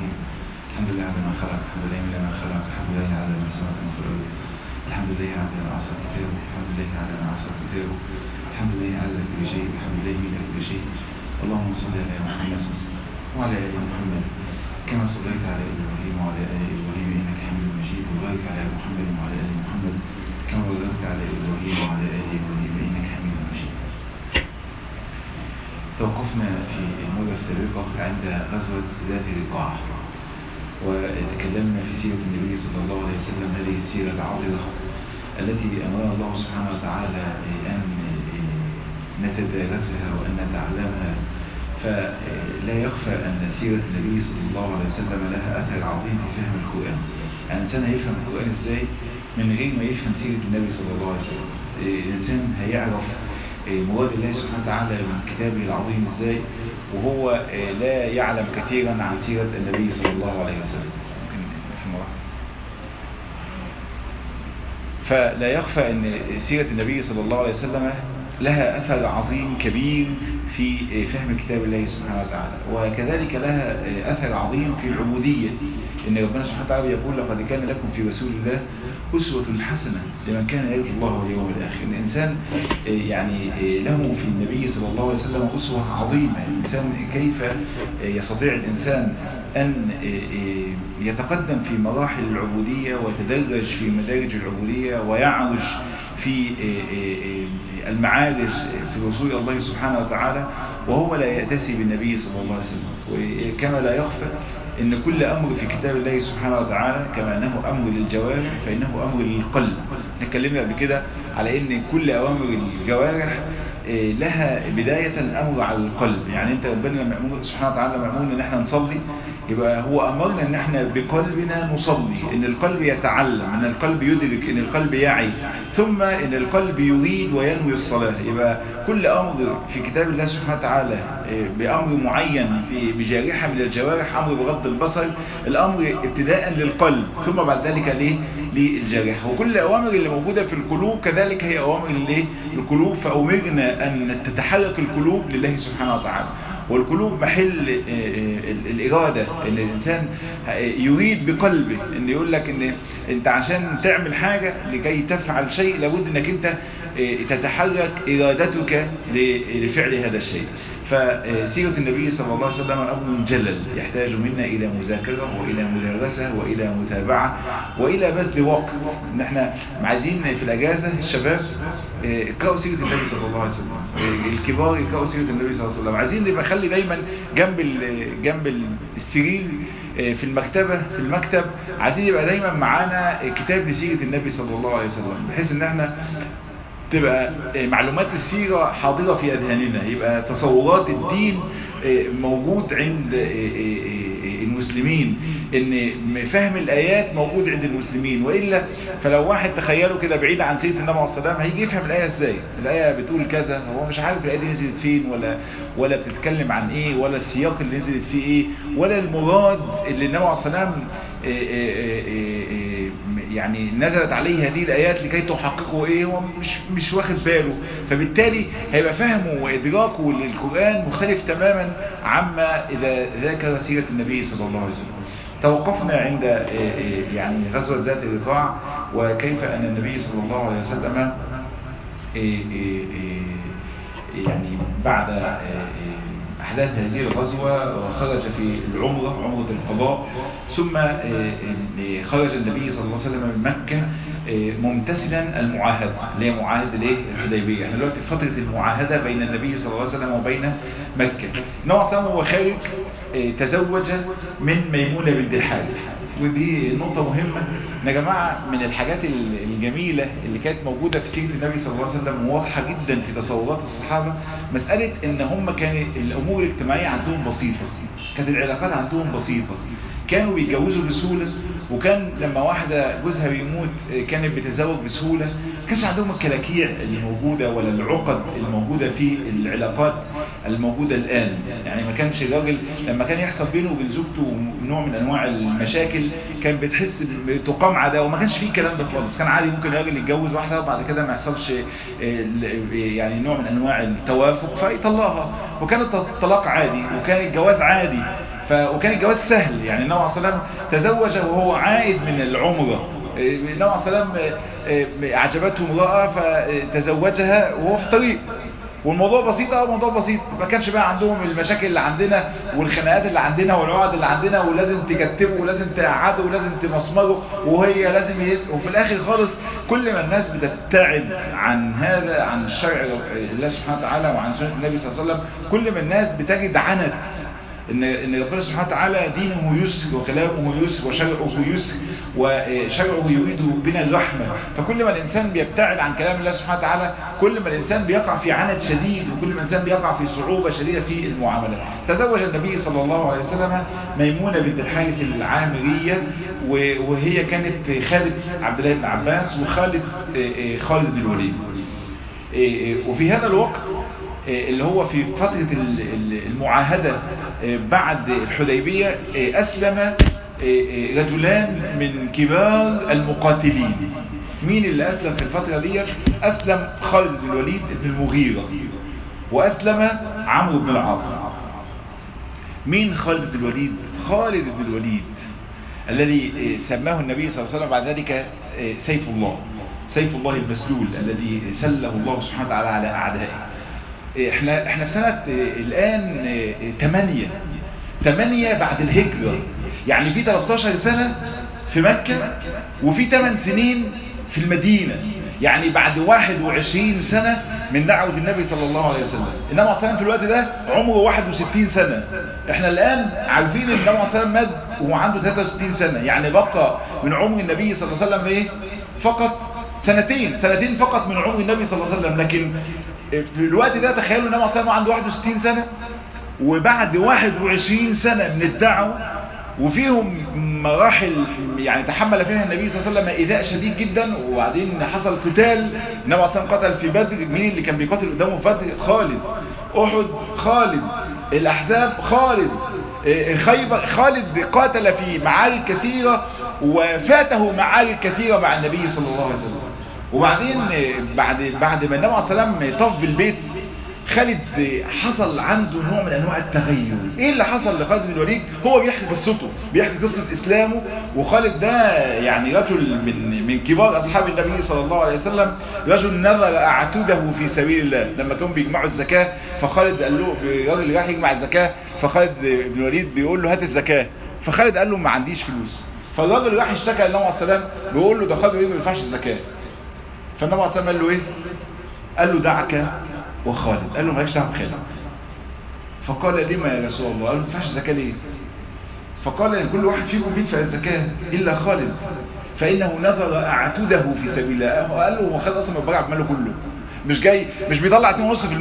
الرحيم الحمد لله على ما خلق الحمد لله من ما خلق الحمد لله على ما سمع من الأرض الحمد لله على ما عصى كتابه الحمد لله على ما عصى كتابه الحمد لله على كل شيء الحمد لله من كل شيء اللهم صل على محمد وعلى آل محمد كما صليت على إبراهيم وعلى آل إبراهيم إنك حميد مجيد وبارك على محمد وعلى آل محمد كما باركت على إبراهيم وعلى آل إبراهيم إنك حميد مجيد توقفنا في المرة السابقة عند غزوة ذات الرقاع وتكلمنا في سيرة النبي صلى الله عليه وسلم هذه السيرة العطرة التي أمرنا الله سبحانه وتعالى أن نتدارسها وأن نتعلمها فلا يخفى أن سيرة النبي صلى الله عليه وسلم لها أثر عظيم في فهم القرآن يعني الإنسان هيفهم القرآن إزاي من غير ما يفهم سيرة النبي صلى الله عليه وسلم الإنسان هيعرف مراد الله سبحانه وتعالى من كتابه العظيم إزاي وهو لا يعلم كثيرا عن سيرة النبي صلى الله عليه وسلم ممكن في ملاحظ فلا يخفى أن سيرة النبي صلى الله عليه وسلم لها أثر عظيم كبير في فهم كتاب الله سبحانه وتعالى وكذلك لها أثر عظيم في العبودية إن ربنا سبحانه وتعالى يقول لقد كان لكم في رسول الله أسوة حسنة لمن كان يرجو الله واليوم الآخر الإنسان يعني له في النبي صلى الله عليه وسلم أسوة عظيمة الإنسان كيف يستطيع الإنسان أن يتقدم في مراحل العبودية ويتدرج في مدارج العبودية ويعرج في المعارج في رسول الله سبحانه وتعالى وهو لا يأتسي بالنبي صلى الله عليه وسلم وكما لا يخفى ان كل امر في كتاب الله سبحانه وتعالى كما انه امر للجوارح فانه امر للقلب اتكلمنا قبل كده على ان كل اوامر الجوارح لها بداية امر على القلب يعني انت ربنا لما يأمر سبحانه وتعالى لما يأمرنا ان احنا نصلي يبقى هو امرنا ان احنا بقلبنا نصلي ان القلب يتعلم ان القلب يدرك ان القلب يعي ثم ان القلب يريد وينوي الصلاة يبقى كل امر في كتاب الله سبحانه وتعالى بامر معين في بجارحة من الجوارح امر بغض البصر الامر ابتداء للقلب ثم بعد ذلك ليه للجارحة وكل الاوامر اللي موجودة في القلوب كذلك هي اوامر ليه للقلوب فامرنا ان تتحرك القلوب لله سبحانه وتعالى والقلوب محل الإرادة ان الإنسان يريد بقلبه ان يقول لك ان انت عشان تعمل حاجة لكي تفعل شيء لابد انك انت تتحرك إرادتك لفعل هذا الشيء فسيرة النبي صلى الله عليه وسلم أمر جلل يحتاج منا إلى مذاكرة وإلى مدرسة وإلى متابعة وإلى بذل وقت ان احنا عايزين في الأجازة الشباب اقرأوا سيرة النبي صلى الله عليه وسلم الكبار يقرأوا سيرة النبي صلى الله عليه وسلم عايزين نبقى خلي دايما جنب جنب السرير في المكتبة في المكتب عايزين يبقى دايما معانا كتاب لسيرة النبي صلى الله عليه وسلم بحيث ان احنا تبقى معلومات السيرة حاضرة في أذهاننا يبقى تصورات الدين موجود عند المسلمين ان فهم الآيات موجود عند المسلمين وإلا فلو واحد تخيله كده بعيد عن سيرة النبي عليه السلام هيجي يفهم الآية ازاي الآية بتقول كذا هو مش عارف الآية دي نزلت فين ولا ولا بتتكلم عن ايه ولا السياق اللي نزلت فيه ايه ولا المراد اللي النبي عليه السلام يعني نزلت عليه هذه الآيات لكي تحققه ايه هو مش مش واخد باله فبالتالي هيبقى فهمه وإدراكه للقرآن مختلف تماما عما إذا ذاكر سيرة النبي صلى الله عليه وسلم توقفنا عند يعني غزوة ذات الرقاع وكيف أن النبي صلى الله عليه وسلم يعني بعد أحداث هذه الغزوة خرج في العمرة عمرة القضاء ثم خرج النبي صلى الله عليه وسلم من مكة ممتثلا المعاهدة اللي هي معاهدة الايه الحديبية احنا دلوقتي في فترة المعاهدة بين النبي صلى الله عليه وسلم وبين مكة نوع سلم هو خارج تزوج من ميمونة بنت الحارث ودي نقطة مهمة يا جماعة من الحاجات الجميلة اللي كانت موجودة في سيرة النبي صلى الله عليه وسلم وواضحة جدا في تصورات الصحابة مسألة ان هم كان الامور الاجتماعية عندهم بسيطة كانت العلاقات عندهم بسيطة كانوا بيتجوزوا بسهولة وكان لما واحدة جوزها بيموت كانت بتتزوج بسهولة ما كانش عندهم الكلاكيع اللي موجودة ولا العقد الموجودة في العلاقات الموجودة الآن يعني ما كانش الراجل لما كان يحصل بينه وبين زوجته نوع من أنواع المشاكل كان بتحس تقام عداوة وما كانش فيه الكلام ده خالص كان عادي ممكن الراجل يتجوز واحدة وبعد كده ما يحصلش يعني نوع من أنواع التوافق فيطلقها وكان الطلاق عادي وكان الجواز عادي ف... وكان الجواز سهل يعني النبي عليه الصلاة والسلام تزوج وهو عائد من العمرة النبي عليه الصلاة والسلام أعجبته امرأة فتزوجها وهو في الطريق والموضوع بسيط اه موضوع بسيط ما كانش بقى عندهم المشاكل اللي عندنا والخناقات اللي عندنا والعقد اللي عندنا ولازم تكتبه ولازم تقعده ولازم تمسمره وهي لازم يد... وفي الاخر خالص كل ما الناس بتبتعد عن هذا عن الشرع الله سبحانه وتعالى وعن سنة النبي صلى الله عليه وسلم كل ما الناس بتجد عنت ان ان ربنا سبحانه وتعالى دينه يسر وكلامه يسر وشرعه يسر وشرعه يريد بنا الرحمه فكل ما الانسان بيبتعد عن كلام الله سبحانه وتعالى كل ما الانسان بيقع في عنت شديد وكل ما الانسان بيقع في صعوبه شديده في المعامله تزوج النبي صلى الله عليه وسلم ميمونه بنت الحارث العامريه وهي كانت خالد عبد الله بن عباس وخالد خالد بن الوليد وفي هذا الوقت اللي هو في فترة المعاهدة بعد الحديبية أسلم رجلان من كبار المقاتلين مين اللي أسلم في الفترة دي أسلم خالد بن الوليد بن المغيرة وأسلم عمرو بن العاص مين خالد بن الوليد خالد بن الوليد الذي سماه النبي صلى الله عليه وسلم بعد ذلك سيف الله سيف الله المسلول الذي سله الله سبحانه وتعالى على أعدائه احنا احنا في سنة الآن 8 8 بعد الهجرة يعني في 13 سنة في مكة وفي 8 سنين في المدينة يعني بعد 21 سنة من دعوة النبي صلى الله عليه وسلم النبي عليه الصلاة في الوقت ده عمره 61 سنة احنا الآن عارفين ان النبي عليه الصلاة مات وهو عنده 63 سنة يعني بقى من عمر النبي صلى الله عليه وسلم ايه فقط سنتين سنتين فقط من عمر النبي صلى الله عليه وسلم لكن في الوقت ده تخيلوا النبي صلى الله عليه وسلم عنده 61 سنة وبعد 21 سنة من الدعوة وفيهم مراحل يعني تحمل فيها النبي صلى الله عليه وسلم إيذاء شديد جدا وبعدين حصل قتال النبي صلى الله عليه وسلم قتل في بدر مين اللي كان بيقاتل قدامه في بدر خالد أحد خالد الأحزاب خالد خيبر خالد قاتل في معارك كثيرة وفاته معارك كثيرة مع النبي صلى الله عليه وسلم وبعدين بعد بعد ما النبي عليه الصلاه والسلام طاف بالبيت خالد حصل عنده نوع من انواع التغير ايه اللي حصل لخالد بن الوليد هو بيحكي قصته بيحكي قصة اسلامه وخالد ده يعني رجل من من كبار اصحاب النبي صلى الله عليه وسلم رجل نظر اعتده في سبيل الله لما كانوا بيجمعوا الزكاة فخالد قال له الراجل راح يجمع الزكاة فخالد بن الوليد بيقول له هات الزكاة فخالد قال له ما عنديش فلوس فالراجل راح اشتكى للنبي عليه السلام بيقول له ده خالد بن الوليد ما ينفعش الزكاة فالنبي عليه الصلاه والسلام قال له ايه قال له دعك وخالد قال له مالكش دعوه بخالد فقال لما يا رسول الله قال له ما تدفعش الزكاه ليه فقال ان كل واحد فيكم بيدفع الزكاه الا خالد فانه نظر اعتده في سبيل الله قال له هو خالد اصلا بيبرع بماله كله مش جاي مش بيطلع 2.5%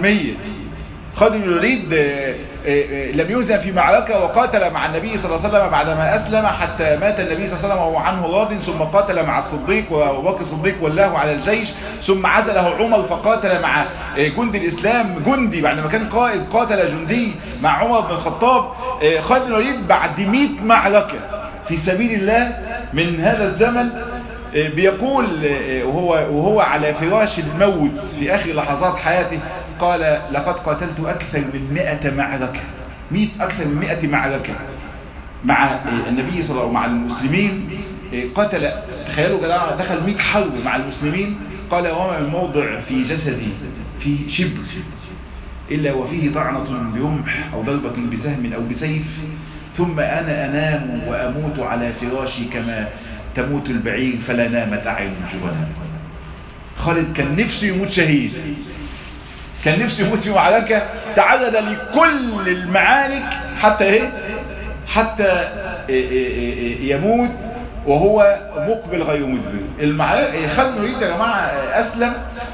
خالد بن الوليد لم يوزن في معركة وقاتل مع النبي صلى الله عليه وسلم بعدما أسلم حتى مات النبي صلى الله عليه وسلم وهو عنه راض ثم قاتل مع الصديق وابو بكر الصديق ولاه على الجيش ثم عزله عمر فقاتل مع جند الإسلام جندي بعد ما كان قائد قاتل جندي مع عمر بن الخطاب خالد بن الوليد بعد 100 معركة في سبيل الله من هذا الزمن بيقول وهو, وهو على فراش الموت في آخر لحظات حياته قال لقد قاتلت أكثر من مئة معركة مئة أكثر من مئة معركة مع النبي صلى الله عليه وسلم مع المسلمين قتل تخيلوا جدع دخل 100 حرب مع المسلمين قال وما من موضع في جسدي في شبر إلا وفيه طعنة برمح أو ضربة بسهم أو بسيف ثم أنا أنام وأموت على فراشي كما تموت البعير فلا نامت أعين الجبناء خالد كان نفسه يموت شهيد كان نفسه يموت في معركة تعرض لكل المعارك حتى ايه حتى يموت وهو مقبل غير مدبر المعارك خالد بن الوليد يا جماعه اسلم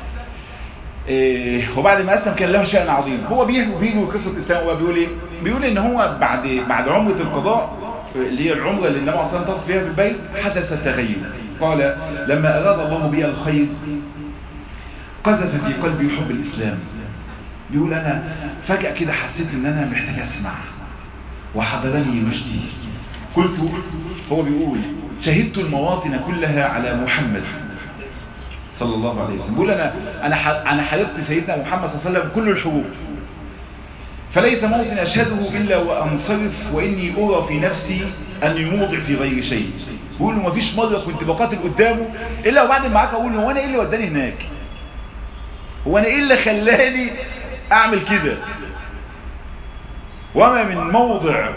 وبعد ما اسلم كان له شأن عظيم هو بيحكي قصه الاسلام وهو بيقول ايه بيقول ان هو بعد بعد عمره القضاء اللي هي العمره اللي النبي صلى الله عليه وسلم طاف فيها في البيت حدث تغير قال لما اراد الله بي الخير قذف في قلبي حب الاسلام بيقول انا فجأة كده حسيت ان انا محتاج اسمع وحضرني مجدي قلت هو بيقول شهدت المواطن كلها على محمد صلى الله عليه وسلم بيقول انا انا انا حاربت سيدنا محمد صلى الله عليه وسلم كل الحروب فليس موت أشهده إلا وأنصرف وإني أرى في نفسي أن يموضع في غير شيء بيقول له مفيش مرة كنت بقاتل قدامه إلا وبعد معاك أقول له هو أنا إيه اللي وداني هناك هو أنا إيه اللي خلاني أعمل كده وما من موضع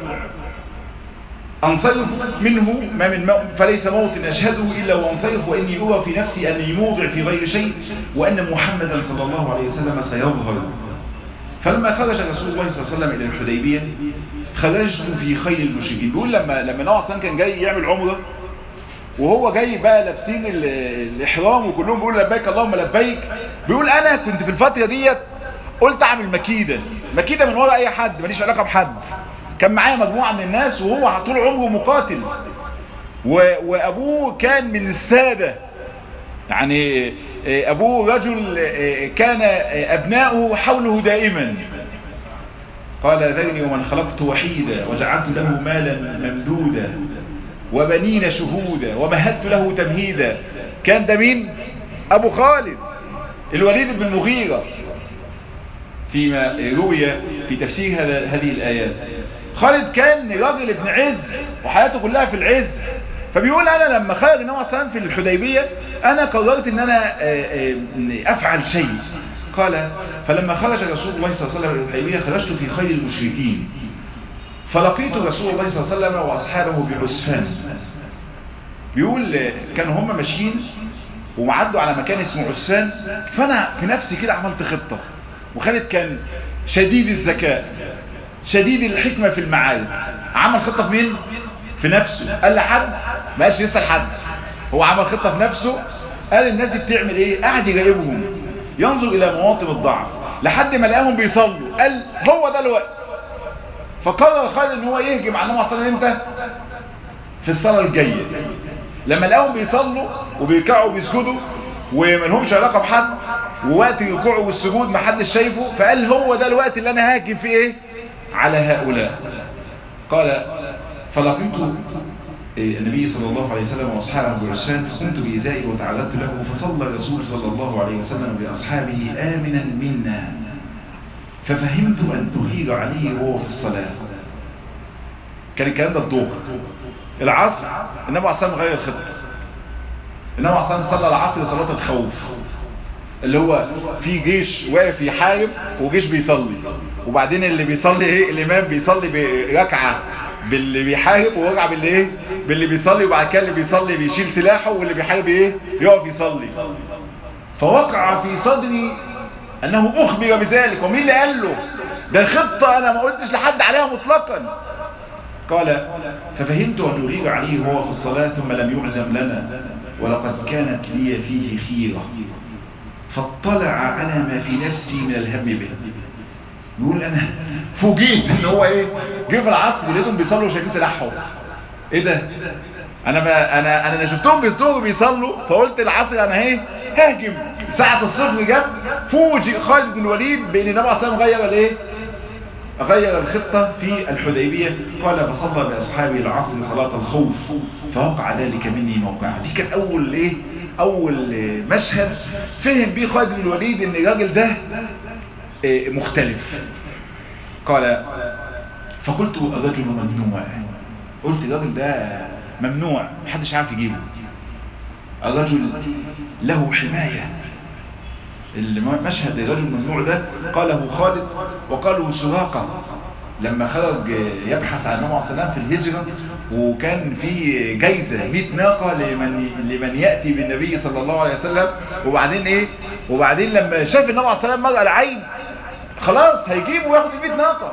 أنصرف منه ما من مو... فليس موت أشهده إلا وأنصرف وإني أرى في نفسي أن يموضع في غير شيء وأن محمدا صلى الله عليه وسلم سيظهر فلما خرج رسول الله صلى الله عليه وسلم إلى الحديبية خرجت في خيل المشركين بيقول لما لما نوع صلى كان جاي يعمل عمره وهو جاي بقى لابسين الإحرام وكلهم بيقولوا لبيك اللهم لبيك بيقول أنا كنت في الفترة ديت قلت أعمل مكيدة مكيدة من وراء أي حد ماليش علاقة بحد كان معايا مجموعة من الناس وهو طول عمره مقاتل و... وأبوه كان من السادة يعني أبوه رجل كان أبناؤه حوله دائما قال ذرني ومن خلقت وحيدا وجعلت له مالا ممدودا وبنين شهودا ومهدت له تمهيدا كان ده مين أبو خالد الوليد بن المغيرة فيما روي في تفسير هذه الآيات خالد كان راجل ابن عز وحياته كلها في العز فبيقول انا لما خرج النبي صلى الله في الحديبية انا قررت ان انا افعل شيء قال فلما خرج رسول الله صلى الله عليه وسلم الحديبية خرجت في خير المشركين فلقيت رسول الله صلى الله عليه وسلم واصحابه بعسفان بيقول كانوا هم ماشيين ومعدوا على مكان اسمه عسفان فانا في نفسي كده عملت خطة وخالد كان شديد الذكاء شديد الحكمة في المعارك عمل خطة في مين في نفسه قال لحد ما قالش يسأل حد هو عمل خطة في نفسه قال الناس دي بتعمل ايه قاعد يراقبهم ينظر الى مواطن الضعف لحد ما لقاهم بيصلوا قال هو ده الوقت فقرر خالد ان هو يهجم على النبي صلى الله عليه وسلم امتى في الصلاة الجاية لما لقاهم بيصلوا وبيركعوا وبيسجدوا وملهمش علاقة بحد ووقت الركوع والسجود محدش شايفه فقال هو ده الوقت اللي انا هاجم فيه ايه على هؤلاء قال فلقيت النبي صلى الله عليه وسلم واصحابه بعسفان فقمت بإزائي وتعرضت له فصلى الرسول صلى الله عليه وسلم بأصحابه آمنا منا ففهمت أن تغير عليه وهو في الصلاة كان الكلام ده الظهر العصر النبي عليه الصلاة غير الخطة النبي عليه الصلاة صلى العصر صلاة الخوف اللي هو في جيش واقف يحارب وجيش بيصلي وبعدين اللي بيصلي ايه الامام بيصلي بركعه باللي بيحارب وركعه باللي ايه باللي بيصلي وبعد كده اللي بيصلي بيشيل سلاحه واللي بيحارب ايه يقف يصلي فوقع في صدري انه اخبر بذلك ومين اللي قال له ده خطه انا ما قلتش لحد عليها مطلقا قال ففهمت ان يغير عليه وهو في الصلاه ثم لم يعزم لنا ولقد كانت لي فيه خيره فاطلع على ما في نفسي من الهم به يقول انا فوجئت ان هو ايه جه في العصر لقيتهم بيصلوا وشايفين سلاحهم ايه ده انا ما انا انا شفتهم بيصلوا بيصلوا فقلت العصر انا ايه هاجم ساعة الصفر جاب فوجئ خالد بن الوليد بان النبي صلى الله عليه وسلم غير الايه غير الخطة في الحديبية قال فصلى بأصحابه العصر صلاة الخوف فوقع ذلك مني موقع دي كانت أول إيه أول مشهد فهم بيه خالد بن الوليد إن الراجل ده مختلف قال فقلت الرجل ممنوع قلت الراجل ده ممنوع محدش عارف يجيبه الرجل له حماية المشهد الرجل الممنوع ده قاله خالد وقاله سراقة لما خرج يبحث عن النبي صلى الله عليه وسلم في الهجرة وكان في جايزة 100 ناقة لمن لمن يأتي بالنبي صلى الله عليه وسلم وبعدين ايه وبعدين لما شاف النبي صلى الله عليه وسلم مرأة العين خلاص هيجيب وياخد ال 100 ناقة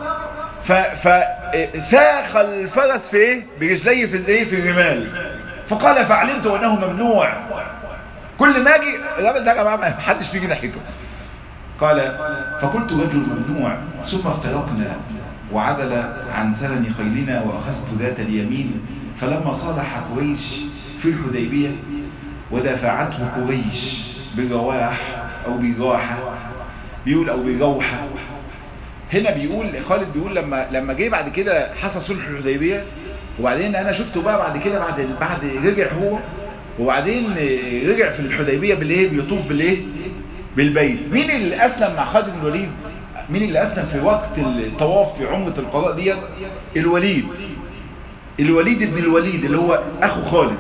فساخ الفرس في ايه برجليه في الايه في الرمال فقال فعلمت انه ممنوع كل ما اجي الراجل ده يا جماعه ما حدش بيجي ناحيته قال فقلت رجل ممنوع ثم افترقنا وعدل عن سلم خيلنا واخذت ذات اليمين فلما صالح قريش في الحديبيه ودافعته قريش بجواح او بجاحه بيقول او بجوحه هنا بيقول خالد بيقول لما لما جه بعد كده حصل صلح الحديبيه وبعدين انا شفته بقى بعد كده بعد بعد رجع هو وبعدين رجع في الحديبيه بالايه بيطوف بالايه بالبيت مين اللي اسلم مع خالد بن الوليد مين اللي أسلم في وقت الطواف في عمرة القضاء ديت الوليد الوليد ابن الوليد اللي هو أخو خالد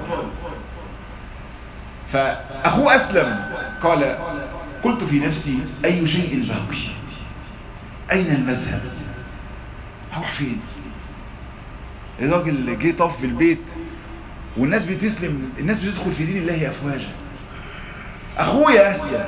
فأخوه أسلم قال قلت في نفسي أي شيء باقي أين المذهب هروح فين الراجل جه طف في البيت والناس بتسلم الناس بتدخل في دين الله أفواجا أخويا أسلم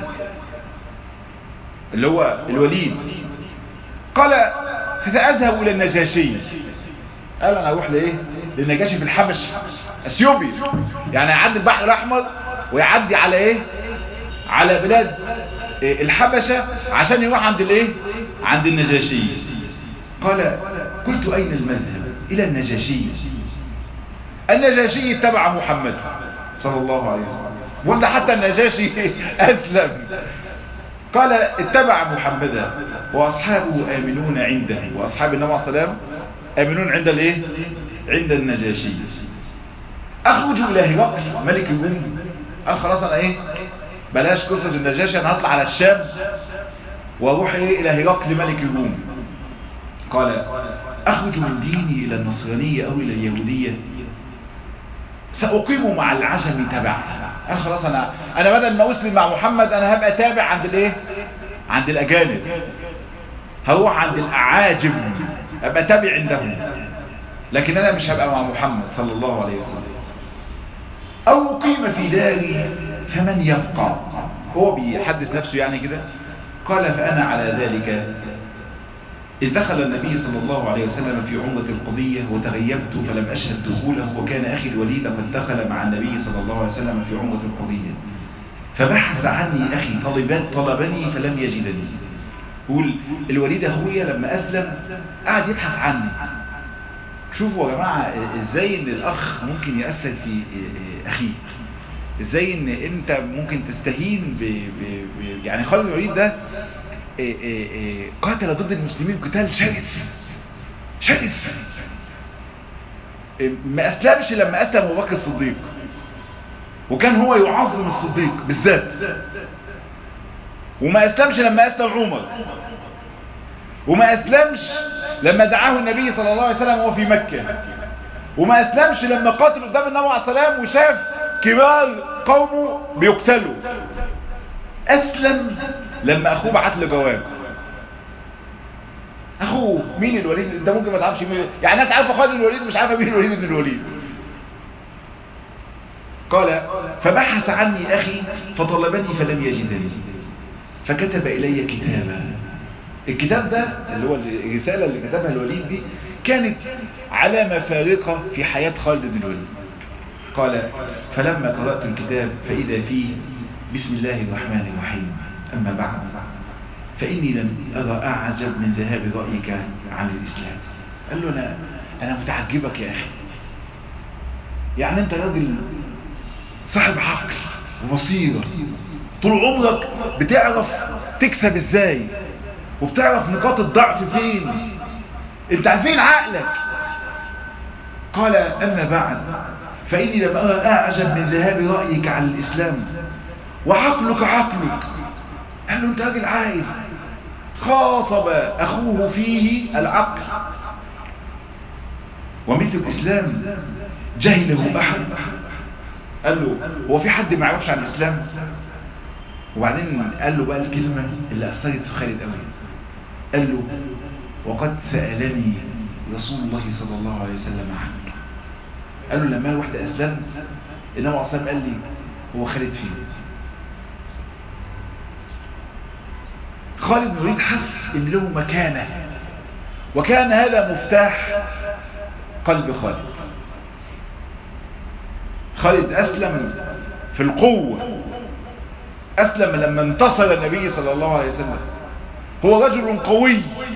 اللي هو الوليد قال فسأذهب إلى النجاشي قال أنا أروح لإيه للنجاشي في الحبش أثيوبيا يعني يعدي البحر الأحمر ويعدي على إيه على بلاد إيه الحبشة عشان يروح عند الإيه عند النجاشي قال قلت أين المذهب إلى النجاشي النجاشي اتبع محمد صلى الله عليه وسلم وانت حتى النجاشي أسلم قال اتبع محمدا وأصحابه آمنون عنده وأصحاب النبي عليه السلام آمنون عند الايه عند النجاشي أخرج إلى هرقل ملك الروم قال خلاص أنا إيه بلاش قصة النجاشي أنا هطلع على الشام وأروح إيه إلى هرقل ملك الروم قال أخرج من ديني إلى النصرانية أو إلى اليهودية سأقيم مع العجم تبع قال خلاص أنا أنا بدل ما أسلم مع محمد أنا هبقى تابع عند الإيه عند الأجانب هروح عند الأعاجم أبقى تابع عندهم لكن أنا مش هبقى مع محمد صلى الله عليه وسلم أو أقيم في داري فمن يبقى هو بيحدث نفسه يعني كده قال فأنا على ذلك إذ دخل النبي صلى الله عليه وسلم في عمرة القضية وتغيبت فلم أشهد دخوله وكان أخي الوليد قد دخل مع النبي صلى الله عليه وسلم في عمرة القضية فبحث عني أخي طلبات طلبني فلم يجدني يقول الوليد أخويا لما أسلم قعد يبحث عني شوفوا يا جماعة ازاي ان الاخ ممكن يأثر في اخيه ازاي ان انت ممكن تستهين ب... ب... ب... يعني خالد الوليد ده قاتل ضد المسلمين قتال شرس شرس ما اسلمش لما اسلم ابو بكر الصديق وكان هو يعظم الصديق بالذات وما اسلمش لما اسلم عمر وما اسلمش لما دعاه النبي صلى الله عليه وسلم وهو في مكة وما اسلمش لما قاتل قدام النبي عليه السلام وشاف كبار قومه بيقتلوا اسلم لما اخوه بعت له جواب اخوه مين الوليد انت ممكن ما تعرفش مين يعني الناس عارفه خالد الوليد مش عارفه مين الوليد بن الوليد قال فبحث عني اخي فطلبني فلم يجدني فكتب الي كتابا الكتاب ده اللي هو الرسالة اللي كتبها الوليد دي كانت علامة فارقة في حياة خالد بن الوليد قال فلما قرأت الكتاب فإذا فيه بسم الله الرحمن الرحيم أما بعد فإني لم أرى أعجب من ذهاب رأيك عن الإسلام قال له أنا, أنا متعجبك يا أخي يعني أنت راجل صاحب عقل وبصيرة طول عمرك بتعرف تكسب ازاي وبتعرف نقاط الضعف فين انت عارفين عقلك قال اما بعد فاني لم ارى اعجب من ذهاب رايك عن الاسلام وعقلك عقلك قال له انت راجل عايز خاطب اخوه فيه العقل ومثل الاسلام جهله احد قال له هو في حد ما يعرفش عن الاسلام وبعدين قال له بقى الكلمة اللي أثرت في خالد قوي قال له وقد سألني رسول الله صلى الله عليه وسلم عنك قال له لما رحت أسلمت النبي عليه الصلاة قال لي هو خالد فين خالد بن الوليد حس ان له مكانة وكان هذا مفتاح قلب خالد خالد أسلم في القوة أسلم لما انتصر النبي صلى الله عليه وسلم هو رجل قوي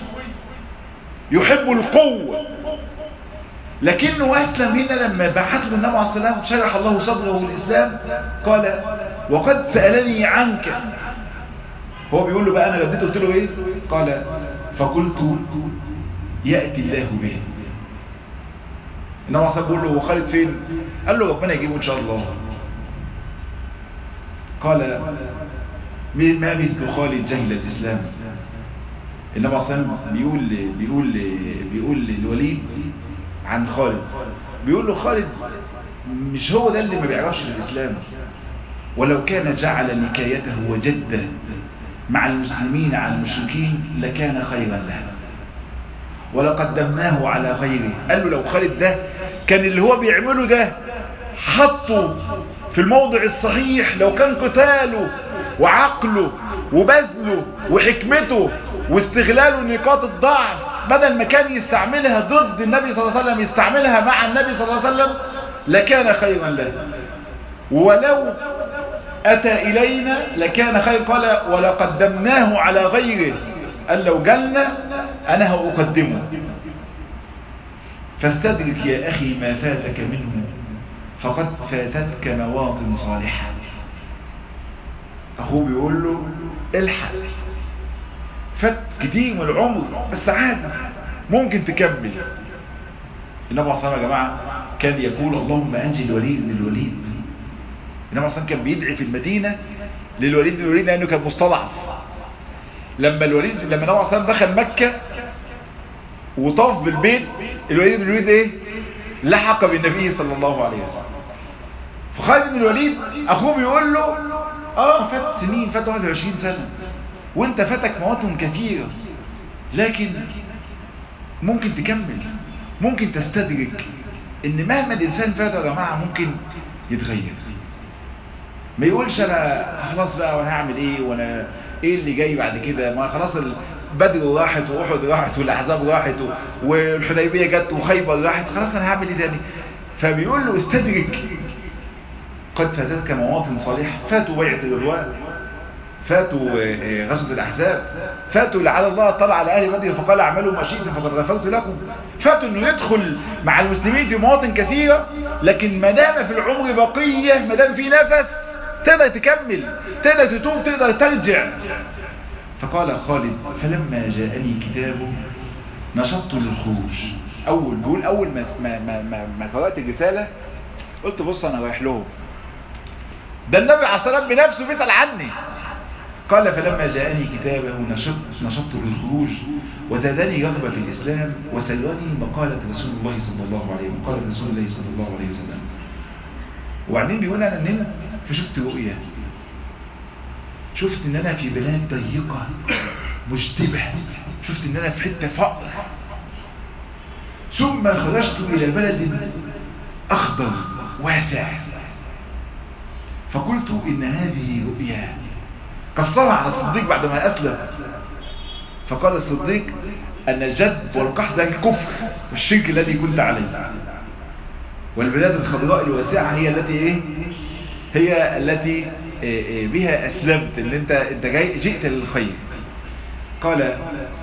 يحب القوة لكنه أسلم هنا لما بعث له النبي عليه السلام شرح الله صدره الإسلام قال وقد سألني عنك هو بيقول له بقى أنا رديت قلت له إيه قال فقلت يأتي الله به النبي عليه السلام بيقول له هو خالد فين قال له ربنا يجيبه إن شاء الله قال ما مثل خالد جهل الإسلام النبي صلى الله عليه وسلم بيقول بيقول بيقول للوليد عن خالد بيقول له خالد مش هو ده اللي ما بيعرفش الإسلام ولو كان جعل نكايته وجده مع المسلمين على المشركين لكان خيرا له ولقدمناه على غيره قال له لو خالد ده كان اللي هو بيعمله ده حطه في الموضع الصحيح لو كان قتاله وعقله وبذله وحكمته واستغلاله نقاط الضعف بدل ما كان يستعملها ضد النبي صلى الله عليه وسلم يستعملها مع النبي صلى الله عليه وسلم لكان خيرا له ولو أتى إلينا لكان خير قال ولقدمناه على غيره قال لو جلنا أنا هأقدمه فاستدرك يا أخي ما فاتك منه فقد فاتتك مواطن صالحة أخوه بيقول له الحق فات كتير من العمر بس عادي ممكن تكمل النبي صلى الله عليه وسلم يا جماعة كان يقول اللهم أنجي الوليد من الوليد النبي صلى كان بيدعي في المدينة للوليد بن الوليد لأنه كان مستضعف لما الوليد لما النبي صلى الله عليه وسلم دخل مكة وطاف بالبيت الوليد بن الوليد ايه لحق بالنبي صلى الله عليه وسلم فخالد بن الوليد اخوه بيقول له اه فات سنين فات 21 سنة وانت فاتك مواطن كثيرة لكن ممكن تكمل ممكن تستدرك ان مهما الانسان فاته يا جماعة ممكن يتغير ما يقولش انا خلاص بقى وانا هعمل ايه وانا ايه اللي جاي بعد كده ما خلاص بدر راحت واحد راحت والاحزاب راحت والحديبيه جت وخيبر راحت خلاص انا هعمل ايه تاني فبيقول له استدرك قد فاتتك مواطن صالحه فاتوا بيعه الرضوان فاتوا غزوه الاحزاب فاتوا لعل الله طلع على اهل بدر فقال اعملوا ما شئتم فقد غفرت لكم فاتوا انه يدخل مع المسلمين في مواطن كثيره لكن ما دام في العمر بقيه ما دام في نفس تقدر تكمل تقدر تتوب تقدر ترجع فقال خالد فلما جاءني كتابه نشطت للخروج اول بيقول اول ما ما ما, ما, ما قرات الرساله قلت بص انا رايح لهم ده النبي عليه الصلاه والسلام بنفسه بيسال عني قال فلما جاءني كتابه نشط نشطت للخروج وزادني رغبه في الاسلام وسلوني مقاله رسول الله صلى الله عليه وسلم مقاله رسول الله صلى الله عليه وسلم وبعدين بيقول انا نمت فشفت رؤية شفت ان انا في بلاد ضيقة مشتبه شفت ان انا في حتة فقر ثم خرجت الى بلد اخضر واسع فقلت ان هذه رؤيا قصرها على الصديق بعد ما اسلم فقال الصديق ان الجد والقحط ده الكفر والشرك الذي كنت عليه والبلاد الخضراء الواسعة هي التي ايه هي التي بها أسلمت ان انت, انت جاي جئت للخير قال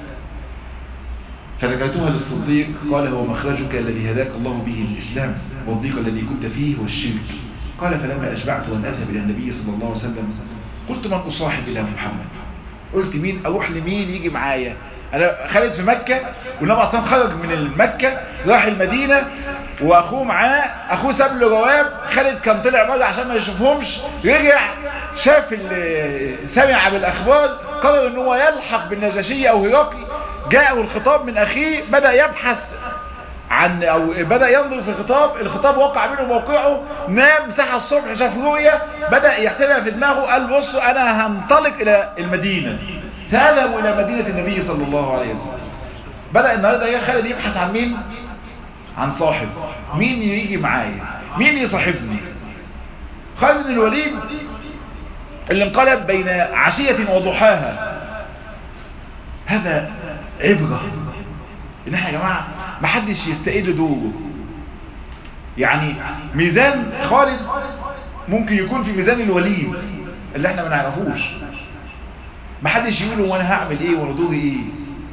فذكرتها للصديق قال هو مخرجك الذي هداك الله به الإسلام والضيق الذي كنت فيه هو الشرك قال فلما أشبعت أن أذهب إلى النبي صلى الله عليه وسلم قلت من أصاحب إلى محمد قلت مين أروح لمين يجي معايا أنا خالد في مكة والنبي أصلا خرج من مكة راح المدينة واخوه معاه اخوه ساب له جواب خالد كان طلع بره عشان ما يشوفهمش رجع شاف سمع بالاخبار قرر ان هو يلحق بالنجاشية او هرقل جاءه الخطاب من اخيه بدأ يبحث عن او بدأ ينظر في الخطاب الخطاب وقع منه موقعه نام صحى الصبح شاف رؤية بدأ يحسبها في دماغه قال بصوا انا هنطلق الى المدينة فذهبوا الى مدينة النبي صلى الله عليه وسلم بدأ النهاردة يا خالد يبحث عن مين عن صاحب مين يجي معايا مين يصاحبني خالد بن الوليد اللي انقلب بين عشية وضحاها هذا عبرة ان احنا يا جماعة ما حدش يستقل دوره يعني ميزان خالد ممكن يكون في ميزان الوليد اللي احنا ما نعرفوش ما حدش يقول وانا هعمل ايه وانا دوري ايه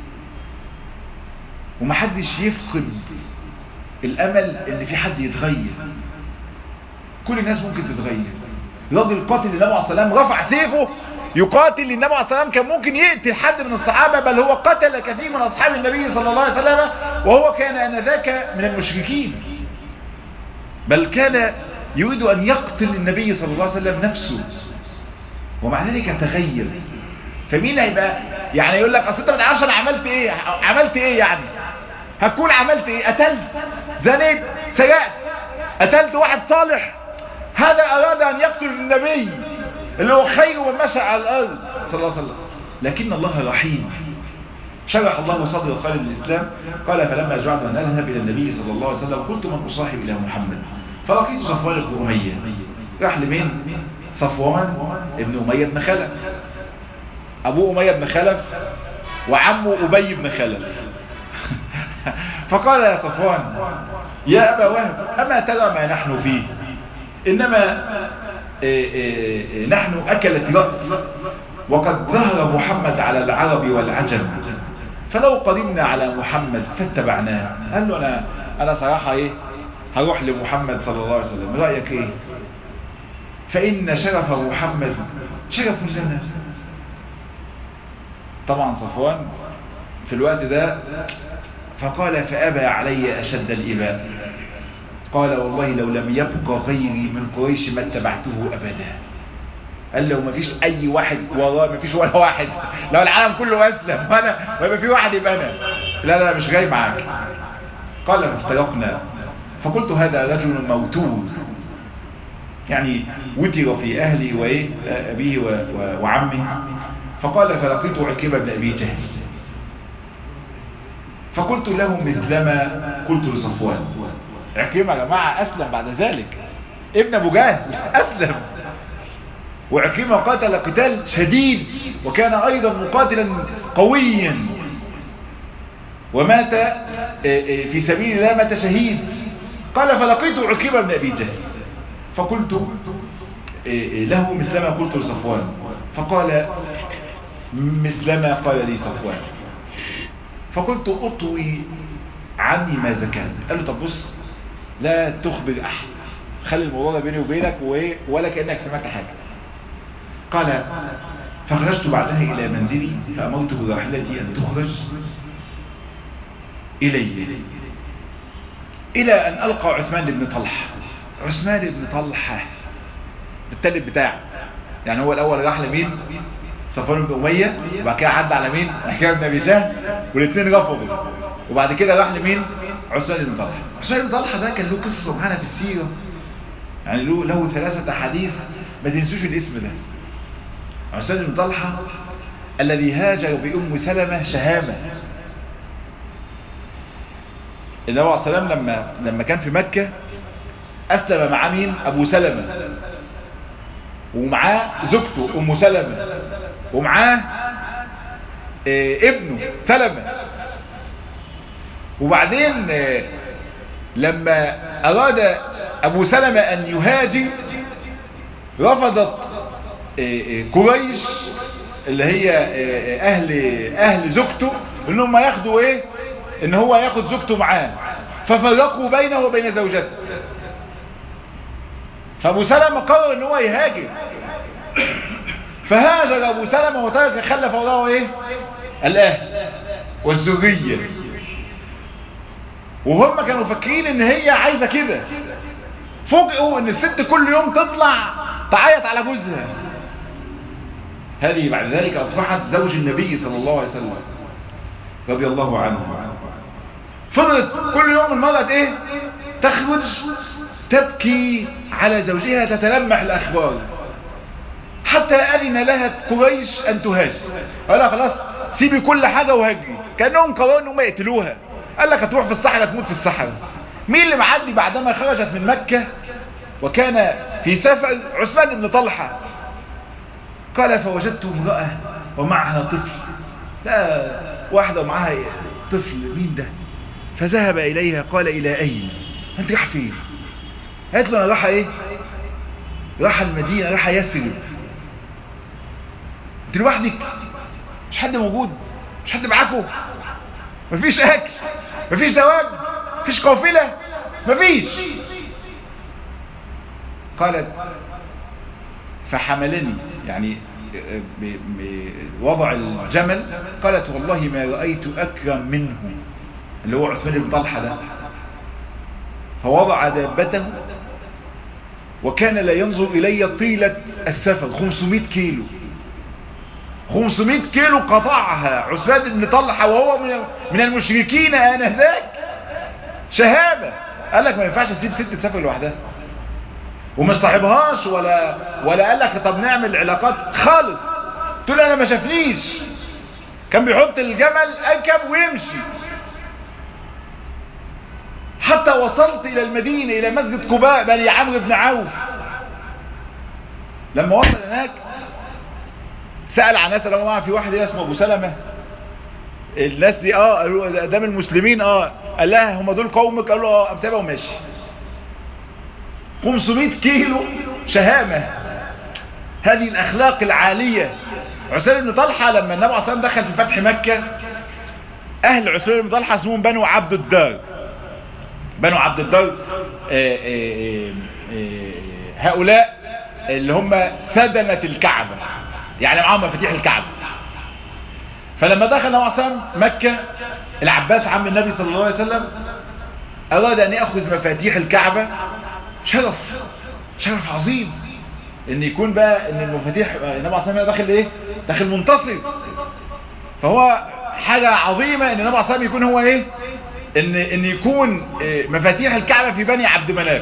وما حدش يفقد الامل ان في حد يتغير كل الناس ممكن تتغير راجل قاتل النبي عليه السلام رفع سيفه يقاتل النبي عليه السلام كان ممكن يقتل حد من الصحابة بل هو قتل كثير من أصحاب النبي صلى الله عليه وسلم وهو كان أنذاك من المشركين بل كان يريد أن يقتل النبي صلى الله عليه وسلم نفسه ومع ذلك تغير فمين هيبقى يعني يقول لك اصل انت ما تعرفش انا عملت ايه عملت ايه يعني هتكون عملت ايه قتلت زنيت سرقت قتلت واحد صالح هذا اراد ان يقتل النبي اللي هو خير من مشى على الارض صلى الله عليه وسلم لكن الله رحيم شرح الله صدر خالد الإسلام قال فلما جعلت أن أذهب إلى النبي صلى الله عليه وسلم قلت من أصاحب إلى محمد فلقيت صفوان بن أمية راح لمين صفوان ابن أمية بن خلف أبو أمية بن خلف وعمه أبي بن خلف فقال يا صفوان يا أبا وهب أما ترى ما نحن فيه إنما إيه إيه نحن أكلت رأس وقد ظهر محمد على العرب والعجم فلو قدمنا على محمد فاتبعناه قال له أنا, أنا صراحة إيه هروح لمحمد صلى الله عليه وسلم رأيك إيه فإن شرف محمد شرف لنا طبعا صفوان في الوقت ده فقال فأبى علي أشد الإباء قال والله لو لم يبقى غيري من قريش ما اتبعته أبدا قال له ما فيش أي واحد والله ما فيش ولا واحد لو العالم كله أسلم وأنا ويبقى في واحد يبقى أنا لا لا مش جاي معاك قال فاسترقنا فقلت هذا رجل موتود يعني وتر في أهلي وإيه أبيه وعمه فقال فلقيت عكبة بن أبي جهل فقلت له مثلما قلت لصفوان عكرمة يا جماعة أسلم بعد ذلك ابن أبو جهل أسلم وعكرمة قاتل قتال شديد وكان أيضا مقاتلا قويا ومات في سبيل الله مات شهيد قال فلقيت عكرمة بن أبي جهل فقلت له مثلما قلت لصفوان فقال مثلما قال لي صفوان فقلت اطوي عني ما زكاة قال له طب بص لا تخبر احد خلي الموضوع ده بيني وبينك ولا كأنك سمعت حاجة قال فخرجت بعدها الى منزلي فامرت براحلتي ان تخرج الي الى ان القى عثمان بن طلحة عثمان بن طلحة التالت بتاعه يعني هو الاول راح لمين صفوان بن أمية وبعد كده عدى على مين حكاية بن أبي جهل والاثنين رفضوا وبعد كده راح لمين عثمان بن طلحة عثمان بن طلحة ده كان له قصة معانا في السيرة يعني له له ثلاثة أحاديث ما تنسوش الاسم ده عثمان بن طلحة الذي هاجر بأم سلمة شهامة النبي عليه الصلاة والسلام لما لما كان في مكة أسلم مع مين أبو سلمة ومعاه زوجته أم سلمة ومعاه إيه ابنه سلمة وبعدين إيه لما أراد أبو سلمة أن يهاجر رفضت إيه قريش اللي هي أهل, أهل زوجته إنهم ياخدوا إيه إن هو ياخد زوجته معاه ففرقوا بينه وبين زوجته فأبو سلمة قرر إن هو يهاجر فهاجر ابو سلمة وترك خلف وراءه ايه الاهل والذرية وهم كانوا فاكرين ان هي عايزة كده فوجئوا ان الست كل يوم تطلع تعيط على جوزها هذه بعد ذلك اصبحت زوج النبي صلى الله عليه وسلم رضي الله عنه فضلت كل يوم المرأة ايه تخرج تبكي على زوجها تتلمح الاخبار حتى أذن لها قريش أن تهاجر قال لها خلاص سيبي كل حاجة وهاجري كأنهم قرروا أنهم يقتلوها قال لك هتروح في الصحراء تموت في الصحراء مين اللي معدي بعدما خرجت من مكة وكان في سفر عثمان بن طلحة قال فوجدت امرأة ومعها طفل لا واحدة ومعها طفل مين ده فذهب إليها قال إلى أين أنت راح فين قالت له أنا راح إيه راح المدينة راح يسرب انت لوحدك مش حد موجود مش حد معاكم مفيش اكل مفيش زواج مفيش قافلة مفيش قالت فحملني يعني وضع الجمل قالت والله ما رأيت أكرم منه اللي هو عثمان بن طلحة ده فوضع دابته وكان لا ينظر إلي طيلة السفر 500 كيلو 500 كيلو قطعها عثمان بن طلحة وهو من من المشركين آنذاك شهامة قال لك ما ينفعش تسيب ست تسافر لوحدها وما صاحبهاش ولا ولا قال لك طب نعمل علاقات خالص تقول انا ما شافنيش كان بيحط الجمل أركب ويمشي حتى وصلت إلى المدينة إلى مسجد قباء بني عمرو بن عوف لما وصل هناك سأل عن ناس لما معه في واحد اسمه أبو سلمة الناس دي اه قالوا ده من المسلمين اه قال لها هم دول قومك قالوا اه قام سابها وماشي 500 كيلو شهامة هذه الأخلاق العالية عثمان بن طلحة لما النبي عليه الصلاة دخل في فتح مكة أهل عثمان بن طلحة اسمهم بنو عبد الدار بنو عبد الدار آآ آآ آآ هؤلاء اللي هم سدنة الكعبة يعني معاهم مفاتيح الكعبة فلما دخل النبي عليه مكة العباس عم النبي صلى الله عليه وسلم أراد أن يأخذ مفاتيح الكعبة شرف شرف عظيم ان يكون بقى ان المفاتيح النبي عليه الصلاه داخل ايه داخل منتصر فهو حاجة عظيمة ان النبي عليه يكون هو ايه ان ان يكون مفاتيح الكعبة في بني عبد مناف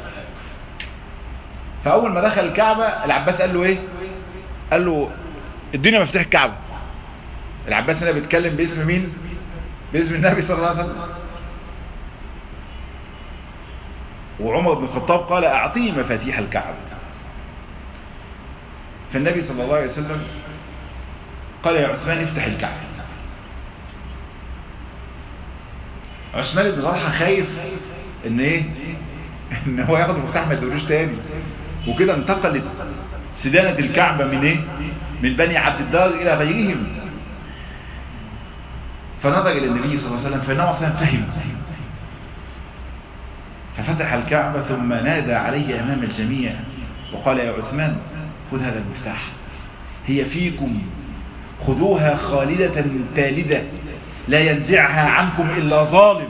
فاول ما دخل الكعبة العباس قال له ايه قال له ادينا مفتاح الكعبة العباس هنا بيتكلم باسم مين باسم النبي صلى الله عليه وسلم وعمر بن الخطاب قال اعطيه مفاتيح الكعبة فالنبي صلى الله عليه وسلم قال يا عثمان افتح الكعبة عثمان بن طلحه خايف ان ايه ان هو ياخد المفتاح ما يدولوش تاني وكده انتقلت سدانة الكعبة من ايه من بني عبد الدار الى غيرهم فنظر الى النبي صلى الله عليه وسلم فالنبي صلى الله عليه وسلم فهم ففتح الكعبة ثم نادى عليه امام الجميع وقال يا عثمان خذ هذا المفتاح هي فيكم خذوها خالدة تالدة لا ينزعها عنكم إلا ظالم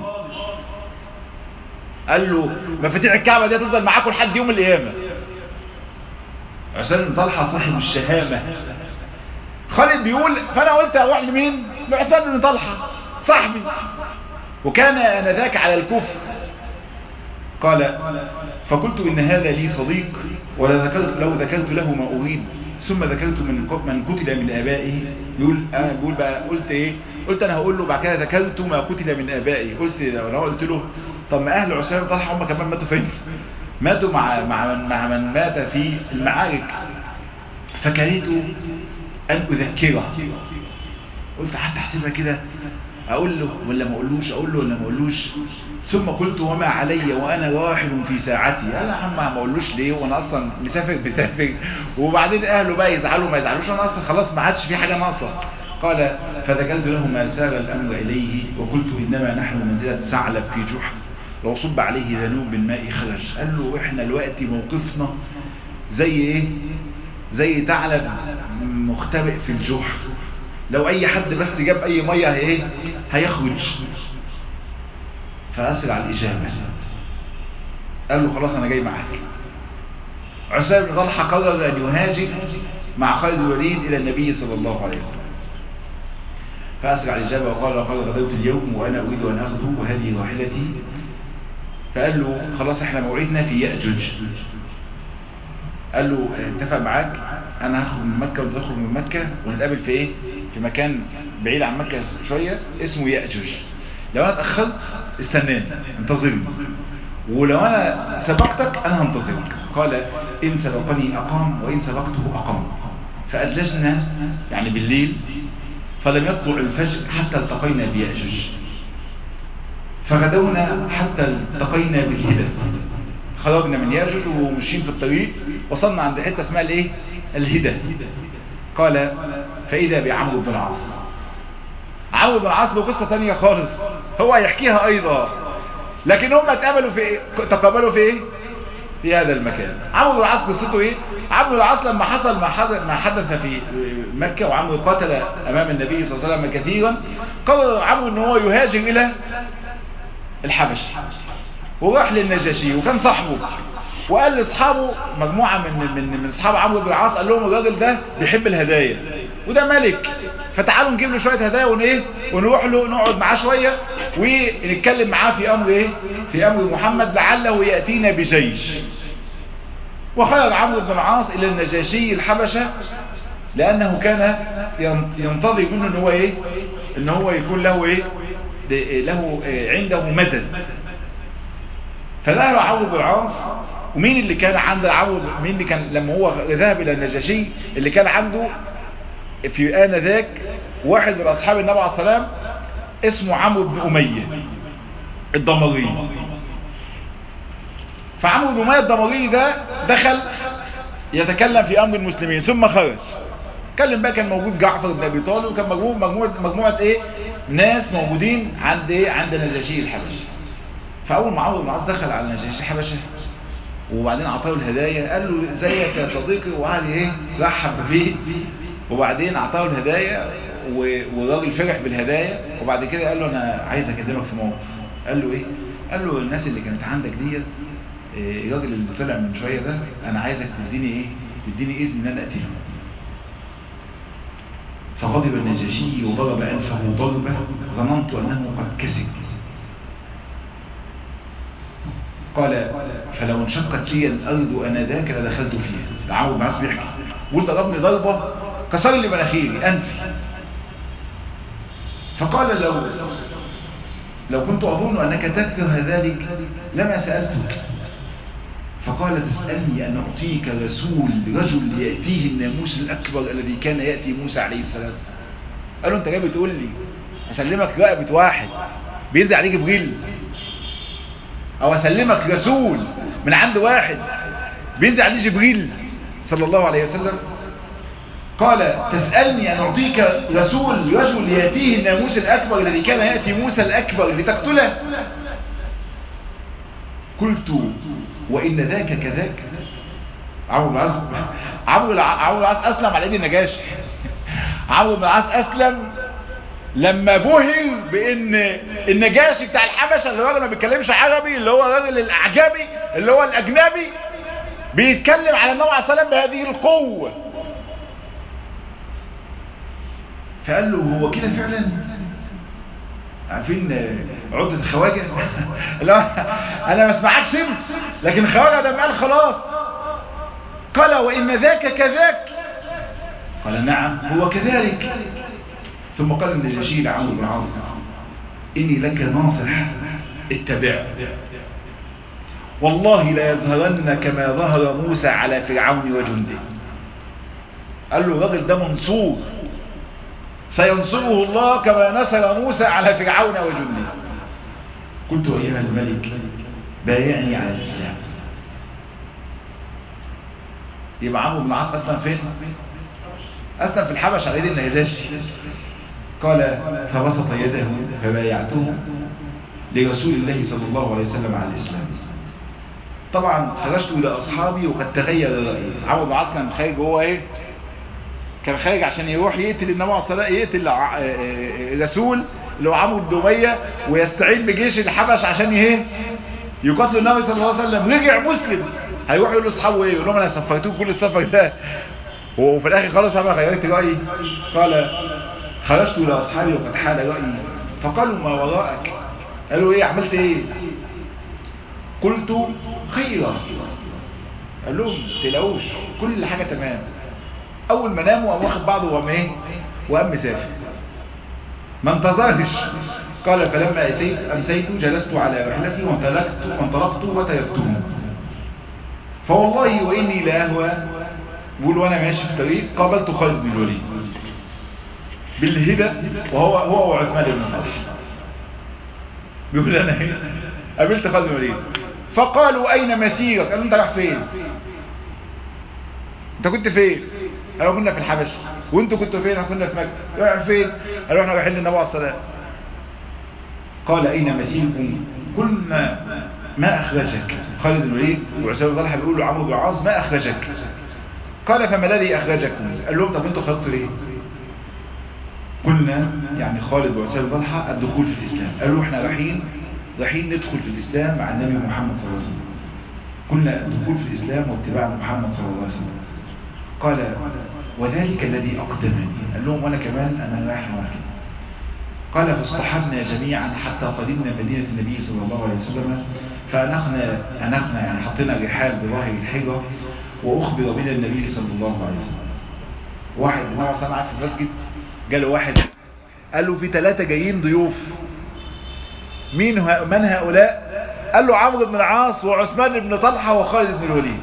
قال له مفاتيح الكعبة دي تفضل معاكم لحد يوم القيامة عثمان بن طلحة صاحب الشهامة خالد بيقول فأنا قلت أروح لمين لعثمان بن طلحة صاحبي وكان آنذاك على الكفر قال فقلت إن هذا لي صديق ولا ذكرت لو ذكرت له ما أريد ثم ذكرت من من قتل من آبائه يقول أنا بقول بقى قلت إيه قلت أنا هقول له بعد كده ذكرت ما قتل من آبائي قلت لو أنا قلت له طب ما أهل عثمان طلحة هم كمان ماتوا فين ماتوا مع مع من, مع من مات في المعارك فكرهت أن أذكره قلت حتى أحسبها كده اقول له ولا ما اقولوش اقول له ولا ما اقولوش ثم قلت وما علي وانا راحل في ساعتي انا يا عم ما اقولوش ليه وانا اصلا مسافر مسافر وبعدين اهله بقى يزعلوا ما يزعلوش انا اصلا خلاص ما عادش في حاجه ناقصه قال فذكرت له ما سار الامر اليه وقلت انما نحن منزله ثعلب في جحر لو صب عليه ذنوب بالماء خرج قال له احنا الوقت موقفنا زي ايه زي ثعلب مختبئ في الجحر لو اي حد بس جاب اي مية ايه هيخرج فاسرع الاجابة قال له خلاص انا جاي معاك عثمان بن طلحه قرر ان يهاجر مع خالد الوليد الى النبي صلى الله عليه وسلم فاسرع الاجابة وقال لقد غدوت اليوم وانا اريد ان اغدو وهذه راحلتي فقال له خلاص احنا موعدنا في يأجج قال له اتفق معاك انا هخرج من مكة وانت تخرج من مكة ونتقابل في ايه في مكان بعيد عن مكة شوية اسمه يأجوج لو انا اتأخرت استناني انتظرني ولو انا سبقتك انا هنتظرك قال ان سبقني اقام وان سبقته اقام فأجلسنا يعني بالليل فلم يطلع الفجر حتى التقينا بيأجوج فغدونا حتى التقينا بالهدى خرجنا من ياجوج ومشين في الطريق وصلنا عند حته اسمها الايه الهدى قال فاذا بعمرو بن العاص عمرو بن العاص له قصه ثانيه خالص هو هيحكيها ايضا لكن هم اتقابلوا في إيه؟ تقابلوا في ايه في هذا المكان عمرو بن العاص قصته ايه عمرو بن العاص لما حصل ما حدث ما حدث في مكه وعمرو قتل امام النبي صلى الله عليه وسلم كثيرا قرر عمرو ان هو يهاجر الى الحبشه وراح للنجاشي وكان صاحبه وقال لاصحابه مجموعه من من من اصحاب عمرو بن العاص قال لهم الراجل ده بيحب الهدايا وده ملك فتعالوا نجيب له شوية هدايا ونيه ونروح له نقعد معاه شوية ونتكلم معاه في امر ايه في امر محمد لعله يأتينا بجيش وخرج عمرو بن العاص الى النجاشي الحبشة لانه كان ينتظر منه ان هو ايه ان هو يكون له ايه له عنده مدد فذهب عمرو بن العاص ومين اللي كان عند عمرو مين اللي كان لما هو ذهب الى النجاشي اللي كان عنده في آن ذاك واحد من اصحاب النبي عليه السلام اسمه عمرو بن اميه الضمري فعمرو بن اميه الضمري ده دخل يتكلم في امر المسلمين ثم خرج اتكلم بقى كان موجود جعفر بن ابي طالب وكان مجموعه مجموعه مجموعه ايه ناس موجودين عند ايه عند نجاشي الحبشي فاول ما عمرو بن العاص دخل على نجاشي الحبشه وبعدين اعطاه الهدايا قال له ازيك يا صديقي وقعد ايه رحب بيه وبعدين اعطاه الهدايا والراجل فرح بالهدايا وبعد كده قال له انا عايز اكلمك في موقف قال له ايه قال له الناس اللي كانت عندك ديت الراجل اللي طلع من شويه ده انا عايزك تديني ايه تديني اذن ان انا اقتله فغضب النجاشي وضرب انفه ضربه ظننت انه قد كسب قال فلو انشقت لي الارض انذاك لدخلت فيها تعود معاذ بيحكي قلت ضربني ضربه كسر لي مناخيري انفي فقال لو لو كنت اظن انك تكره ذلك لما سالتك فقال تسألني أن أعطيك رسول رجل يأتيه الناموس الأكبر الذي كان يأتي موسى عليه السلام قال له أنت جاي بتقول لي أسلمك رقبة واحد بينزل عليك جبريل أو أسلمك رسول من عند واحد بينزل عليه جبريل صلى الله عليه وسلم قال تسألني أن أعطيك رسول رجل يأتيه الناموس الأكبر الذي كان يأتي موسى الأكبر لتقتله قلت وإن ذاك كذاك عمرو بن العاص عمرو بن العاص أسلم على يد النجاشي عمرو بن العاص أسلم لما بهر بان النجاشي بتاع الحبشه اللي هو ما بيتكلمش عربي اللي هو الراجل الاعجمي اللي هو الاجنبي بيتكلم على النبي عليه الصلاه والسلام بهذه القوه فقال له هو كده فعلا عارفين عدة الخواجة لا انا ما اسمعكش سمت لكن الخواجة ده قال خلاص قال وان ذاك كذاك قال نعم هو كذلك ثم قال النجاشي لعمرو بن العاص اني لك ناصح اتبعه والله لا يظهرن كما ظهر موسى على فرعون وجنده قال له الراجل ده منصور سينصره الله كما نصر موسى على فرعون وجنده قلت ايها الملك بايعني على الاسلام يبقى عمرو بن العاص اسلم فين اسلم في الحبش على يد النجاشي قال فبسط يده فبايعته لرسول الله صلى الله عليه وسلم على الاسلام طبعا خرجت الى اصحابي وقد تغير رايي عمرو بن العاص كان خارج هو ايه كان خارج عشان يروح يقتل النبي عليه الصلاه يقتل الرسول اللي هو عمرو بن اميه ويستعين بجيش الحبش عشان ايه يقاتل النبي صلى الله عليه وسلم رجع مسلم هيروح يقول لاصحابه ايه يقول لهم انا سفرتوك كل السفر ده وفي الاخر خلاص انا غيرت رايي قال خرجت الى اصحابي وقد حال رايي فقالوا ما وراءك قالوا ايه عملت ايه قلت خيرا قال لهم تلاقوش كل حاجه تمام اول ما ناموا قام واخد بعضه وقام ايه وقام مسافر ما انتظرش قال فلما أسيت أمسيت جلست على رحلتي وانطلقت وانطلقت وتركتهم فوالله وإني لأهوى بقول وأنا ماشي في طريق قابلت خالد بن الوليد بالهبة وهو هو وعثمان بن طلحة بيقول أنا ايه قابلت خالد بن الوليد فقالوا أين مسيرك قالوا أنت رايح فين أنت كنت فين قالوا كنا في الحبش وانتوا كنتوا فين كنا في مكة رايح فين قالوا احنا رايحين للنبي عليه الصلاه قال اين مسيركم قلنا ما اخرجك خالد بن الوليد وعسام بن طلحه بيقول له عمرو بن العاص ما اخرجك قال فما الذي اخرجكم قال لهم طب انتوا خرجتوا ليه قلنا يعني خالد وعسام بن طلحه الدخول في الاسلام قالوا احنا رايحين رايحين ندخل في الاسلام مع النبي محمد صلى الله عليه وسلم قلنا الدخول في الاسلام واتباع محمد صلى الله عليه وسلم قال وذلك الذي أقدمني قال لهم وأنا كمان أنا رايح معاك قال فاصطحبنا جميعا حتى قدمنا مدينة النبي صلى الله عليه وسلم فأنخنا أنخنا يعني حطينا رحال بظاهر الحجرة وأخبر بنا النبي صلى الله عليه وسلم واحد ما وصل معاه في المسجد جاله واحد قال له في ثلاثة جايين ضيوف مين من هؤلاء قال له عمرو بن العاص وعثمان بن طلحة وخالد بن الوليد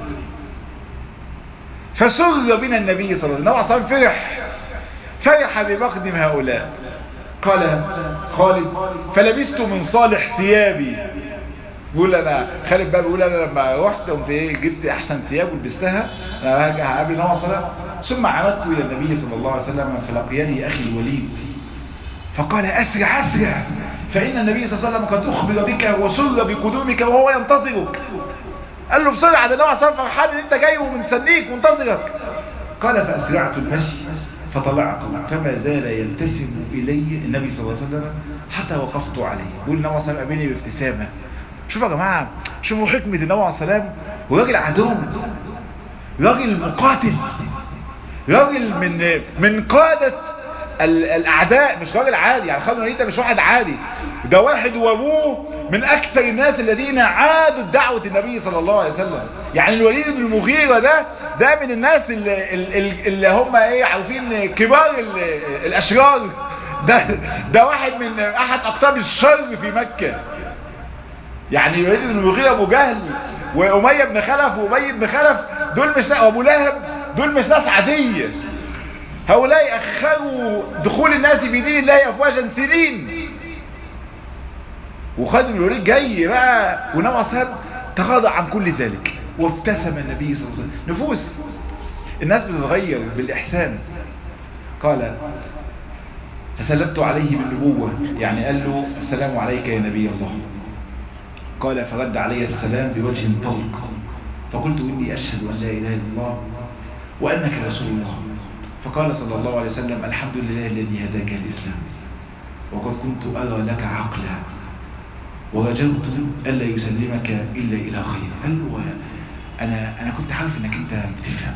فسر بنا النبي صلى الله عليه وسلم فرح فرح بمقدم هؤلاء قال خالد فلبست من صالح ثيابي بيقول انا خالد بقى بيقول انا لما رحت قمت ايه جبت احسن ثياب ولبستها انا هرجع هقابل النبي صلى الله عليه وسلم ثم عمدت الى النبي صلى الله عليه وسلم فلقيني اخي الوليد فقال اسرع اسرع فان النبي صلى الله عليه وسلم قد اخبر بك وسر بقدومك وهو ينتظرك قال له بسرعه ده النبي صلى الله عليه وسلم فرحان ان انت جاي ومستنيك منتظرك قال فاسرعت المشي فطلعت فما زال يبتسم الي النبي صلى الله عليه وسلم حتى وقفت عليه يقول النبي صلى الله عليه وسلم قابلني بابتسامه شوفوا يا جماعة شوفوا حكمة النبي عليه السلام وراجل عدو راجل مقاتل راجل من من قادة الأعداء مش راجل عادي يعني خالد الوليد مش واحد عادي ده واحد وابوه من أكثر الناس الذين عادوا دعوة النبي صلى الله عليه وسلم يعني الوليد بن المغيرة ده ده من الناس اللي, اللي هم ايه عارفين كبار الأشرار ده ده واحد من أحد أقطاب الشر في مكة يعني الوليد بن المغيرة ابو جهل وامية بن خلف وابي بن خلف دول مش ابو لهب دول مش ناس عادية هؤلاء اخروا دخول الناس في دين الله افواجا سنين وخالد بن الوليد جاي بقى ونوى اصحاب تغاضى عن كل ذلك وابتسم النبي صلى الله عليه وسلم نفوس الناس بتتغير بالاحسان قال فسلمت عليه بالنبوة يعني قال له السلام عليك يا نبي الله قال فرد علي السلام بوجه طلق فقلت إني أشهد أن لا إله إلا الله وأنك رسول الله فقال صلى الله عليه وسلم الحمد لله الذي هداك الإسلام وقد كنت أرى لك عقلا ورجوت ألا يسلمك إلا إلى خير قال له أنا, أنا كنت عارف أنك أنت بتفهم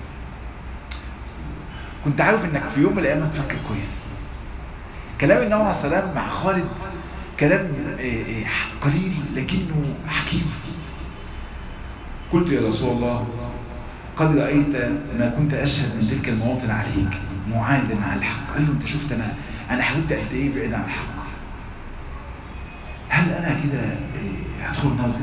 كنت عارف أنك في يوم من الأيام هتفكر كويس كلام النبي عليه السلام مع خالد كلام قليل لكنه حكيم قلت يا رسول الله قد رأيت ما كنت أشهد من تلك المواطن عليك معادا على الحق قال له انت شفت أنا أنا حاولت قد إيه بعيد عن الحق هل أنا كده هدخل النار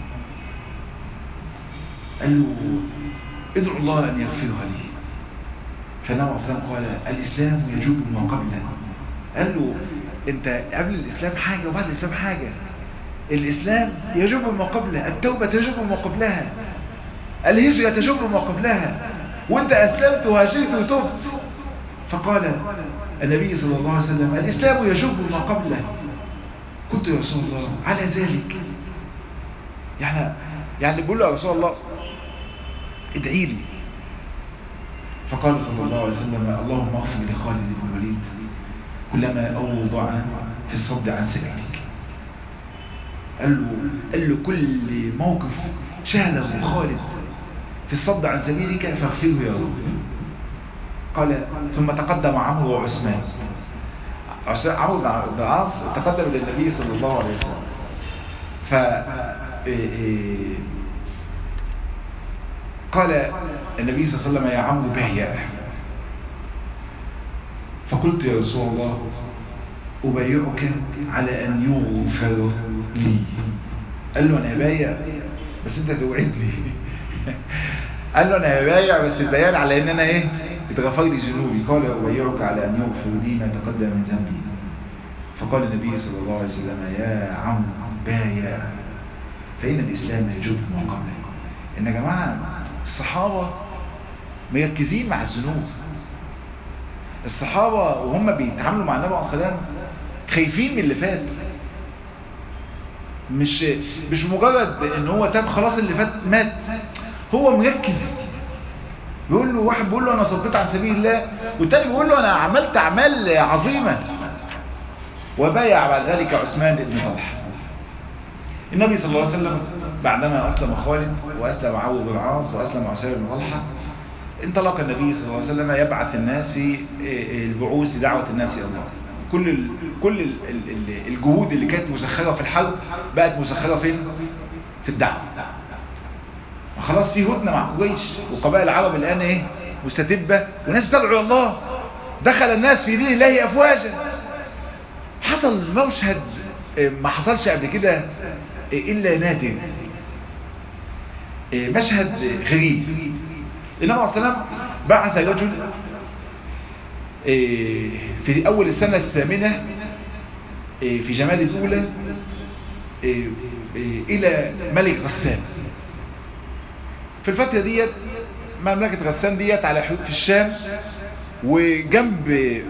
قال له ادعو الله أن يغفرها لي فالنبي عليه الصلاة قال الإسلام يجوب ما قبله قال له انت قبل الاسلام حاجة وبعد الاسلام حاجة الاسلام يجب ما قبله التوبة تجب ما قبلها الهجرة تجب ما قبلها وانت اسلمت وهاجرت وتبت فقال النبي صلى الله عليه وسلم الاسلام يجب ما قبله قلت يا رسول الله على ذلك يعني يعني بقول له يا رسول الله ادعي لي فقال صلى الله عليه وسلم اللهم اغفر لخالد بن الوليد كلما أوضع في الصد عن سبيلك قال له, قال له كل موقف شهده خالد في الصد عن سبيلك فاغفره يا رب قال ثم تقدم عمرو وعثمان عمرو بن العاص تقدم الى النبي صلى الله عليه وسلم ف قال النبي صلى الله عليه وسلم يا عمرو بهيا فقلت يا رسول الله أبايعك على أن يغفر لي قال له أنا بايع بس أنت توعدني قال له أنا بايع بس البيان على أن أنا إيه اتغفر لي ذنوبي قال أبايعك على أن يغفر لي ما تقدم من ذنبي فقال النبي صلى الله عليه وسلم يا عم بايع فإن الإسلام يجب ما قبله إن يا جماعة الصحابة مركزين مع الذنوب الصحابة وهم بيتعاملوا مع النبي عليه الصلاة والسلام خايفين من اللي فات مش مش مجرد ان هو تاب خلاص اللي فات مات هو مركز بيقول له واحد بيقول له انا صديت عن سبيل الله والتاني بيقول له انا عملت اعمال عظيمة وبايع بعد ذلك عثمان بن طلحه النبي صلى الله عليه وسلم بعدما اسلم خالد واسلم عوض بن العاص واسلم عثمان بن طلحه انطلق النبي صلى الله عليه وسلم يبعث الناس في البعوث لدعوة الناس إلى الله كل ال كل ال ال الجهود اللي كانت مسخرة في الحرب بقت مسخرة فين؟ في الدعوة خلاص في هدنة مع قريش وقبائل العرب الآن ايه مستتبة وناس تدعو الله دخل الناس في دين الله أفواجا حصل مشهد ما حصلش قبل كده إلا نادر مشهد غريب النبي عليه السلام بعث رجل في أول السنة الثامنة في جماد الأولى إلى ملك غسان في الفترة ديت مملكة غسان ديت على حدود في الشام وجنب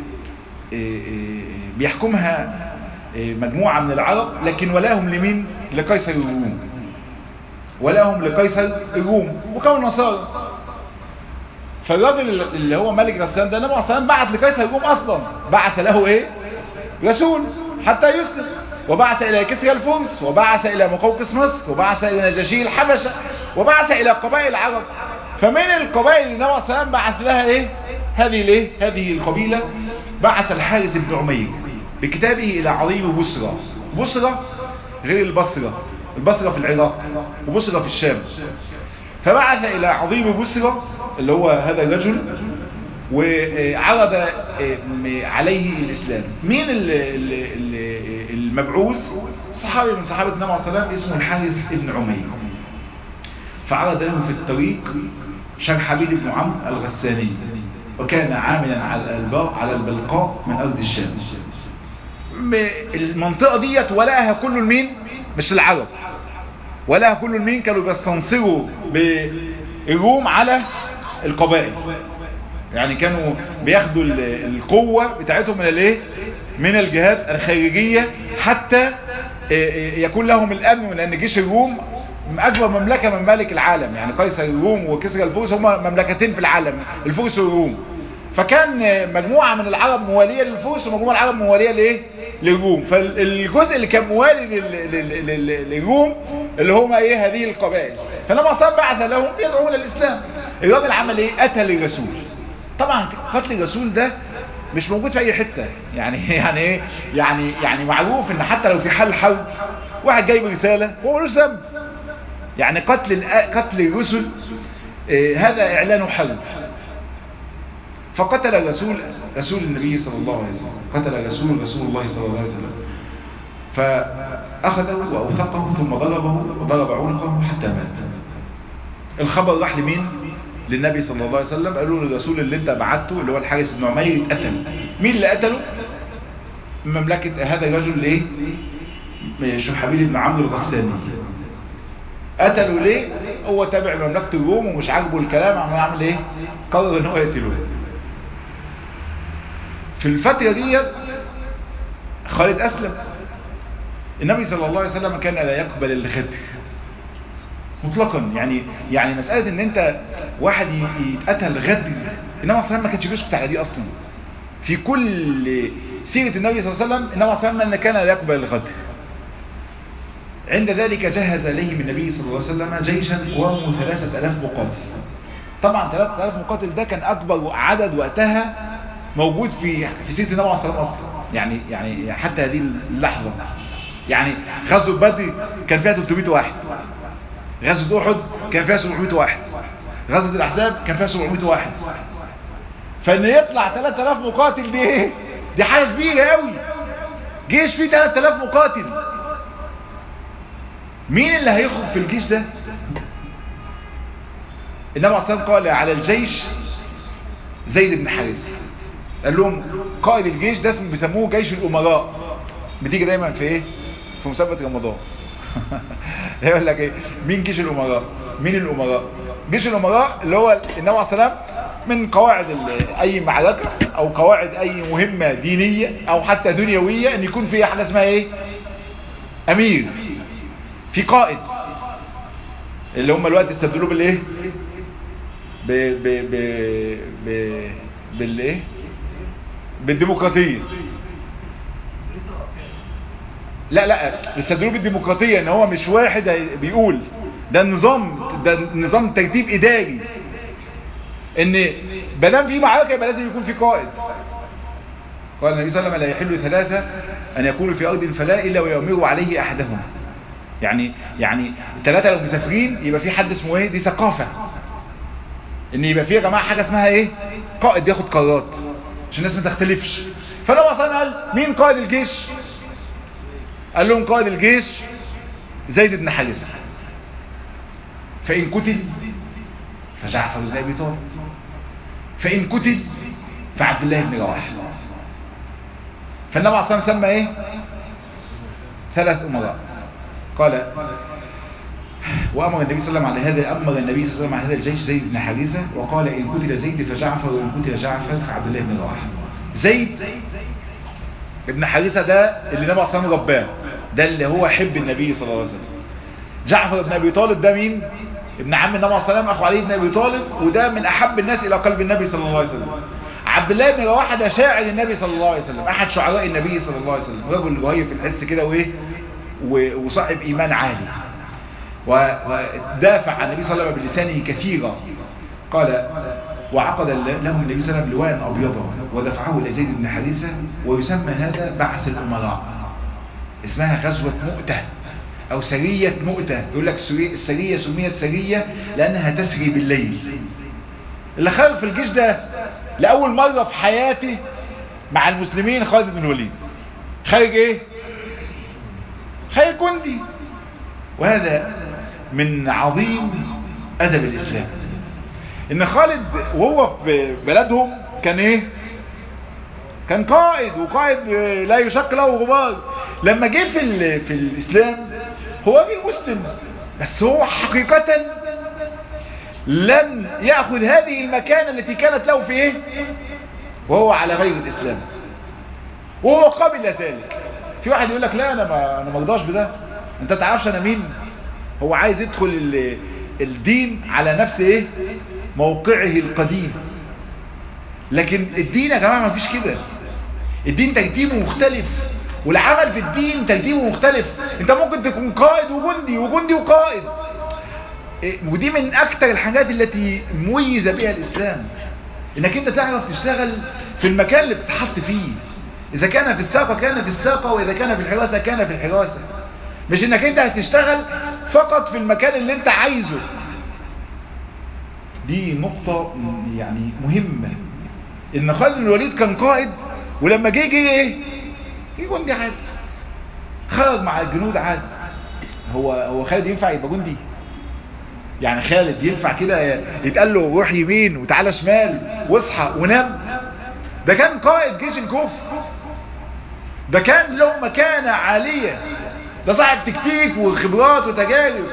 بيحكمها مجموعة من العرب لكن ولاهم لمين لقيصر الروم ولاهم لقيصر الروم وكانوا نصارى فالراجل اللي هو ملك غسان ده النبي عليه الصلاه بعت لقيصر الروم اصلا بعث له ايه رسول حتى يسلم وبعث الى كسرى الفرس وبعث الى مقوقس مصر وبعث الى نجاشي الحبشه وبعث الى قبائل العرب فمن القبائل اللي النبي عليه الصلاه بعث لها ايه هذه الايه هذه القبيله بعث الحارث بن عمير بكتابه الى عظيم بصرى بصرى غير البصره البصره في العراق وبصرى في الشام فبعث الى عظيم بصرى اللي هو هذا الرجل وعرض عليه الإسلام مين المبعوث صحابي من صحابة النبي عليه الصلاة والسلام اسمه الحارث بن عمير فعرض له في الطريق شرحبيل بن عمرو الغساني وكان عاملا على الباق على البلقاء من أرض الشام المنطقة ديت ولاها كل المين مش العرب ولاها كل المين كانوا بيستنصروا بالروم على القبائل يعني كانوا بياخدوا القوة بتاعتهم من الايه من الجهات الخارجية حتى يكون لهم الامن لان جيش الروم اكبر مملكة من ممالك العالم يعني قيصر الروم وكسرى الفرس هما مملكتين في العالم الفرس والروم فكان مجموعة من العرب موالية للفرس ومجموعة العرب موالية لايه للروم فالجزء اللي كان موالي للروم اللي هما ايه هذه القبائل فلما صار بعث لهم يدعون للاسلام الراجل عمل ايه قتل الرسول طبعا قتل الرسول ده مش موجود في اي حتة يعني يعني ايه يعني يعني معروف ان حتى لو في حال حرب واحد جايب رسالة هو ملوش ذنب يعني قتل قتل الرسل آه هذا اعلان حرب فقتل الرسول رسول النبي صلى الله عليه وسلم قتل رسول رسول الله صلى الله عليه وسلم فأخذه وأوثقه ثم ضربه وضرب عنقه حتى مات الخبر راح لمين للنبي صلى الله عليه وسلم قالوا له الرسول اللي انت بعته اللي هو الحارس بن عمير اتقتل مين اللي قتله مملكة هذا الرجل ليه شرحبيل بن عمرو الغساني قتلوا ليه هو تابع لمملكة الروم ومش عاجبه الكلام عمال يعمل ايه قرر ان هو يقتله في الفترة دي خالد اسلم النبي صلى الله عليه وسلم كان لا يقبل الغدر مطلقا يعني يعني مسألة ان انت واحد يتقتل غدر النبي صلى الله عليه وسلم ما كانش بيسكت على دي اصلا في كل سيرة النبي صلى الله عليه وسلم النبي صلى الله عليه وسلم كان لا يقبل الغدر عند ذلك جهز إليهم النبي صلى الله عليه وسلم جيشا قوامه ثلاثة ألاف مقاتل طبعا ثلاثة ألاف مقاتل ده كان أكبر عدد وقتها موجود في في سيرة النبي صلى الله عليه وسلم أصلا يعني يعني حتى هذه اللحظة يعني غزوة بدر كان فيها 300 واحد غزوة أحد كان فيها 700 واحد غزوة الأحزاب كان فيها 700 واحد فإن يطلع 3000 مقاتل دي ايه دي حاجة كبيرة قوي جيش فيه 3000 مقاتل مين اللي هيخرج في الجيش ده النبي عليه الصلاة قال على الجيش زيد بن حارثة قال لهم قائد الجيش ده اسمه بيسموه جيش الأمراء بتيجي دايما في ايه في مسابقة رمضان يقول لك ايه مين جيش الامراء مين الامراء جيش الامراء اللي هو النبي عليه الصلاه من قواعد اي معركه او قواعد اي مهمه دينيه او حتى دنيويه ان يكون في حاجه اسمها ايه امير في قائد اللي هم الوقت استبدلوه بالايه ب ب ب ب بالايه بالديمقراطيه لا لا بيستدلوا بالديمقراطية ان هو مش واحد بيقول ده النظام ده نظام ترتيب اداري ان بدام في معركة يبقى لازم يكون في قائد قال النبي صلى الله عليه وسلم لا يحل ثلاثة ان يكونوا في ارض الفلاء الا ويؤمروا عليه احدهم يعني يعني الثلاثة لو مسافرين يبقى في حد اسمه ايه دي ثقافة ان يبقى في يا جماعة حاجة اسمها ايه قائد بياخد قرارات عشان الناس ما تختلفش فلو اصلا قال مين قائد الجيش قال لهم قائد الجيش زيد بن حارثة فإن قتل فجعفر بن أبي طالب فإن قتل فعبد الله بن رواحه فالنبي عليه الصلاة والسلام سمى ايه ثلاث أمراء قال وأمر النبي صلى الله عليه وسلم على هذا أمر النبي صلى الله عليه وسلم على هذا الجيش زيد بن حارثة وقال إن قتل زيد فجعفر وإن قتل جعفر فعبد الله بن رواحه زيد ابن حارثة ده اللي النبي صلى الله عليه وسلم رباه ده اللي هو حب النبي صلى الله عليه وسلم جعفر بن أبي طالب ده مين ابن عم النبي صلى الله عليه وسلم أخو علي بن أبي طالب وده من أحب الناس إلى قلب النبي صلى الله عليه وسلم عبد الله بن رواحه ده شاعر النبي صلى الله عليه وسلم أحد شعراء النبي صلى الله عليه وسلم رجل رهيب في الحس كده وإيه وصاحب إيمان عالي ودافع عن النبي صلى الله عليه وسلم بلسانه كثيرا قال وعقد لهم النبي صلى الله عليه وسلم لواء أبيضا ودفعه إلى زيد بن حارثة ويسمى هذا بعث الأمراء اسمها غزوة مؤتة أو سرية مؤتة يقول لك السرية سميت سرية لأنها تسري بالليل اللي خرج في الجيش ده لأول مرة في حياته مع المسلمين خالد بن الوليد خارج ايه خارج جندي وهذا من عظيم أدب الإسلام إن خالد وهو في بلدهم كان إيه كان قائد وقائد لا يشق له غبار لما جه في, في الإسلام هو راجل مسلم بس هو حقيقة لم يأخذ هذه المكانة التي كانت له في إيه وهو على غير الإسلام وهو قبل ذلك في واحد يقول لك لا أنا ما أنا ما اقدرش بده أنت تعرفش أنا مين هو عايز يدخل الدين على نفس إيه موقعه القديم لكن الدين يا جماعة ما فيش كده الدين ترتيبه مختلف والعمل في الدين ترتيبه مختلف انت ممكن تكون قائد وجندي وجندي وقائد ودي من اكتر الحاجات التي ميز بها الاسلام انك انت تعرف تشتغل في المكان اللي بتتحط فيه اذا كان في الساقة كان في الساقة واذا كان في الحراسة كان في الحراسة مش انك انت هتشتغل فقط في المكان اللي انت عايزه دي نقطة يعني مهمة ان خالد بن الوليد كان قائد ولما جه جه ايه جه جندي عادي خرج مع الجنود عادي هو هو خالد ينفع يبقى جندي يعني خالد ينفع كده يتقال له روح يمين وتعالى شمال واصحى ونام ده كان قائد جيش الكفر ده كان له مكانة عالية ده صاحب تكتيك وخبرات وتجارب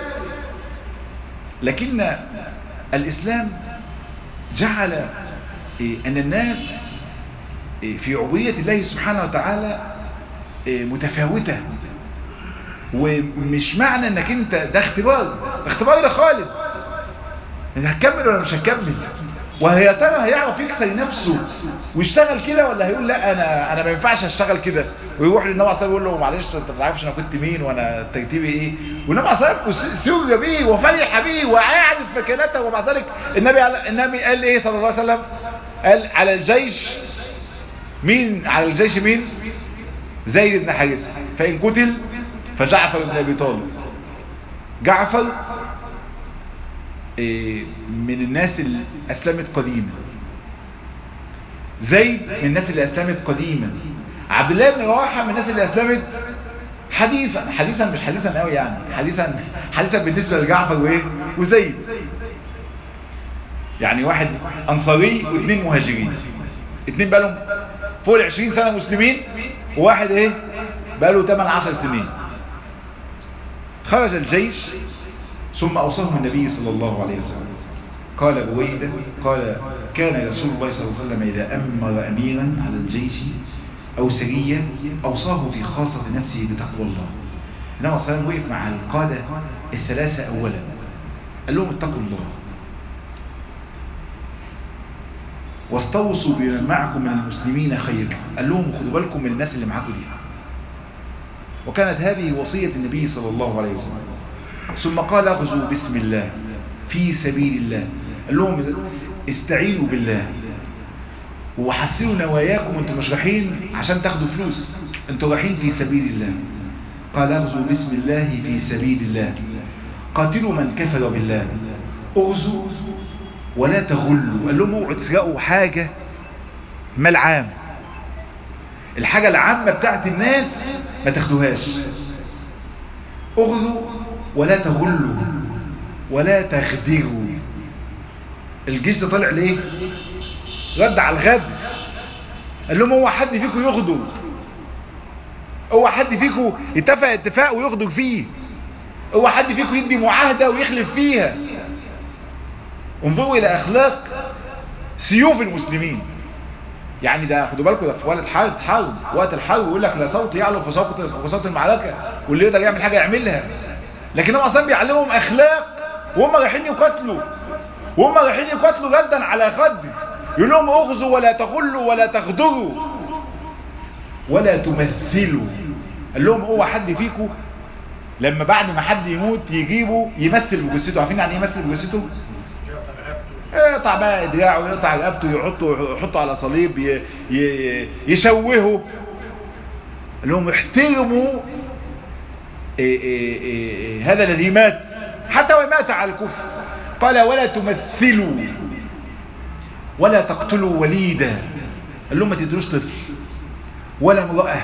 لكن الإسلام جعل أن الناس في عبودية الله سبحانه وتعالى متفاوتة ومش معنى انك انت ده اختبار اختبار ده خالص انت هتكمل ولا مش هتكمل وهي ترى هيعرف يكسر نفسه ويشتغل كده ولا هيقول لا انا انا ما ينفعش اشتغل كده ويروح للنبي عليه يقول له معلش انت ما تعرفش انا كنت مين وانا ترتيبي ايه والنبي عليه سر بيه وفرح بيه ويعرف مكانته ومع ذلك النبي النبي قال ايه صلى الله عليه وسلم قال على الجيش مين على الجيش مين زيد بن حارثه فان قتل فجعفر بن ابي طالب جعفر من الناس اللي اسلمت قديما زيد من الناس اللي اسلمت قديما عبد الله بن رواحه من الناس اللي اسلمت حديثا حديثا مش حديثا قوي يعني حديثا حديثا بالنسبه لجعفر وايه وزيد يعني واحد انصاري واثنين مهاجرين اثنين بقالهم فوق ال 20 سنه مسلمين وواحد ايه بقاله 8 10 سنين خرج الجيش ثم أوصاهم النبي صلى الله عليه وسلم قال بويدا قال كان رسول الله صلى الله عليه وسلم إذا أمر أميرا على الجيش أو سرية أوصاه في خاصة نفسه بتقوى الله إنما صلى الله عليه وسلم وقف مع القادة الثلاثة أولا قال لهم اتقوا الله واستوصوا بمن معكم من المسلمين خيرا قال لهم خدوا بالكم من الناس اللي معاكم دي وكانت هذه وصية النبي صلى الله عليه وسلم ثم قال اغزوا بسم الله في سبيل الله قال لهم استعينوا بالله وحسنوا نواياكم انتم مش رايحين عشان تاخدوا فلوس انتم رايحين في سبيل الله قال اغزوا بسم الله في سبيل الله قاتلوا من كفر بالله اغزوا ولا تغلوا قال لهم اوعوا تسرقوا حاجة مال عام الحاجة العامة بتاعت الناس ما تاخدوهاش اغزوا ولا تغلوا ولا تخدروا الجيش ده طالع ليه رد على الغد قال لهم هو حد فيكم يغدر هو حد فيكم يتفق اتفاق ويغدر فيه هو حد فيكم يدي معاهدة ويخلف فيها انظروا الى اخلاق سيوف المسلمين يعني ده خدوا بالكم ده في وقت الحرب حرب وقت الحرب يقول لك لا صوت يعلو في صوت في صوت المعركه واللي يقدر يعمل حاجه يعملها لكن هم اصلا بيعلمهم اخلاق وهم رايحين يقاتلوا وهم رايحين يقاتلوا ردا على خد يقول لهم اغزوا ولا تغلوا ولا تغدروا ولا تمثلوا قال لهم هو حد فيكم لما بعد ما حد يموت يجيبه يمثل بجثته عارفين يعني ايه يمثل بجثته يقطع بقى دراعه يقطع رقبته يحطه يحطه على صليب ي... ي... يشوهه قال لهم احترموا إيه إيه إيه هذا الذي مات حتى ومات على الكفر قال ولا تمثلوا ولا تقتلوا وليدا قال لهم ما تدروش طفل ولا امرأة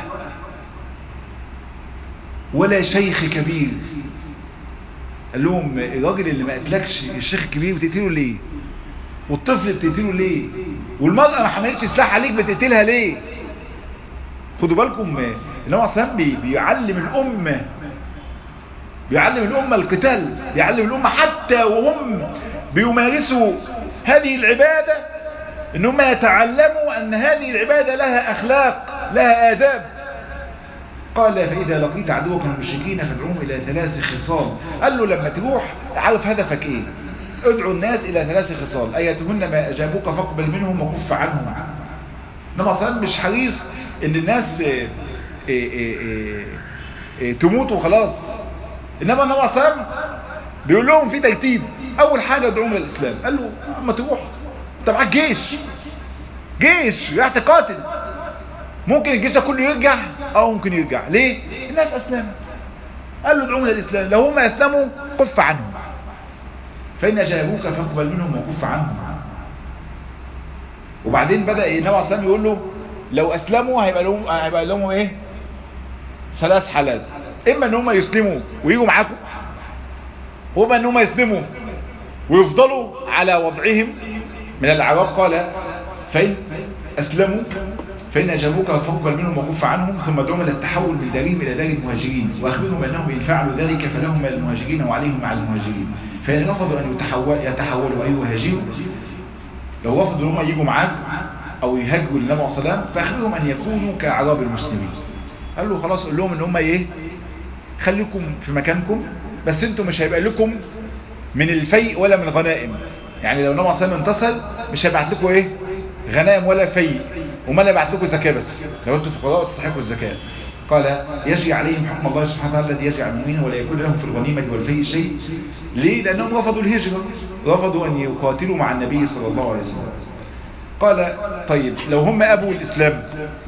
ولا شيخ كبير قال لهم الراجل اللي ما قتلكش الشيخ الكبير بتقتله ليه والطفل بتقتله ليه والمرأة ما حملتش سلاح عليك بتقتلها ليه خدوا بالكم النبي صلى بي بيعلم الأمة بيعلم الأمة القتال بيعلم الأمة حتى وهم بيمارسوا هذه العبادة انهم يتعلموا ان هذه العبادة لها اخلاق لها آداب قال فإذا لقيت عدوك من المشركين فادعوهم إلى ثلاث خصال قال له لما تروح عارف هدفك إيه ادعو الناس إلى ثلاث خصال أيتهن ما أجابوك فاقبل منهم وكف عنهم إنما أصلا مش حريص إن الناس إيه إيه إيه إيه تموت وخلاص إنما النبي أصلا بيقول لهم في ترتيب أول حاجة ادعوهم للإسلام قال له أما تروح أنت معاك جيش جيش راح تقاتل ممكن الجيش ده كله يرجع او ممكن يرجع ليه الناس اسلموا قال له ادعوهم للاسلام لو هم اسلموا كف عنهم فان جابوك فاقبل منهم وكف عنهم وبعدين بدا النبي عليه الصلاه يقول له لو اسلموا هيبقى لهم هيبقى لهم ايه ثلاث حالات اما ان هم يسلموا ويجوا معاكم واما ان هم يسلموا ويفضلوا على وضعهم من الاعراب قال فإن أسلموا فإن أجابوك فاقبل منهم وكف عنهم ثم دعوا إلى التحول من دارهم إلى دار المهاجرين وأخبرهم أنهم إن فعلوا ذلك فلهم مع المهاجرين وعليهم مع المهاجرين فإن رفضوا أن يتحول يتحولوا أي يهاجروا لو رفضوا هم يجوا معاك أو يهاجروا للنبي عليه الصلاة فأخبرهم أن يكونوا كأعراب المسلمين قال له خلاص قول لهم أن هم إيه خليكم في مكانكم بس انتم مش هيبقى لكم من الفيء ولا من الغنائم يعني لو النبي عليه الصلاة انتصر مش هيبعت لكم ايه غنائم ولا فيء وما لا يبعت لكم زكاة بس لو انتم فقراء تستحقوا الزكاة قال يجري عليهم حكم الله سبحانه وتعالى الذي يجري على المؤمنين ولا يكون لهم في الغنيمة والفيء شيء ليه لأنهم رفضوا الهجرة رفضوا أن يقاتلوا مع النبي صلى الله عليه وسلم قال طيب لو هم أبوا الإسلام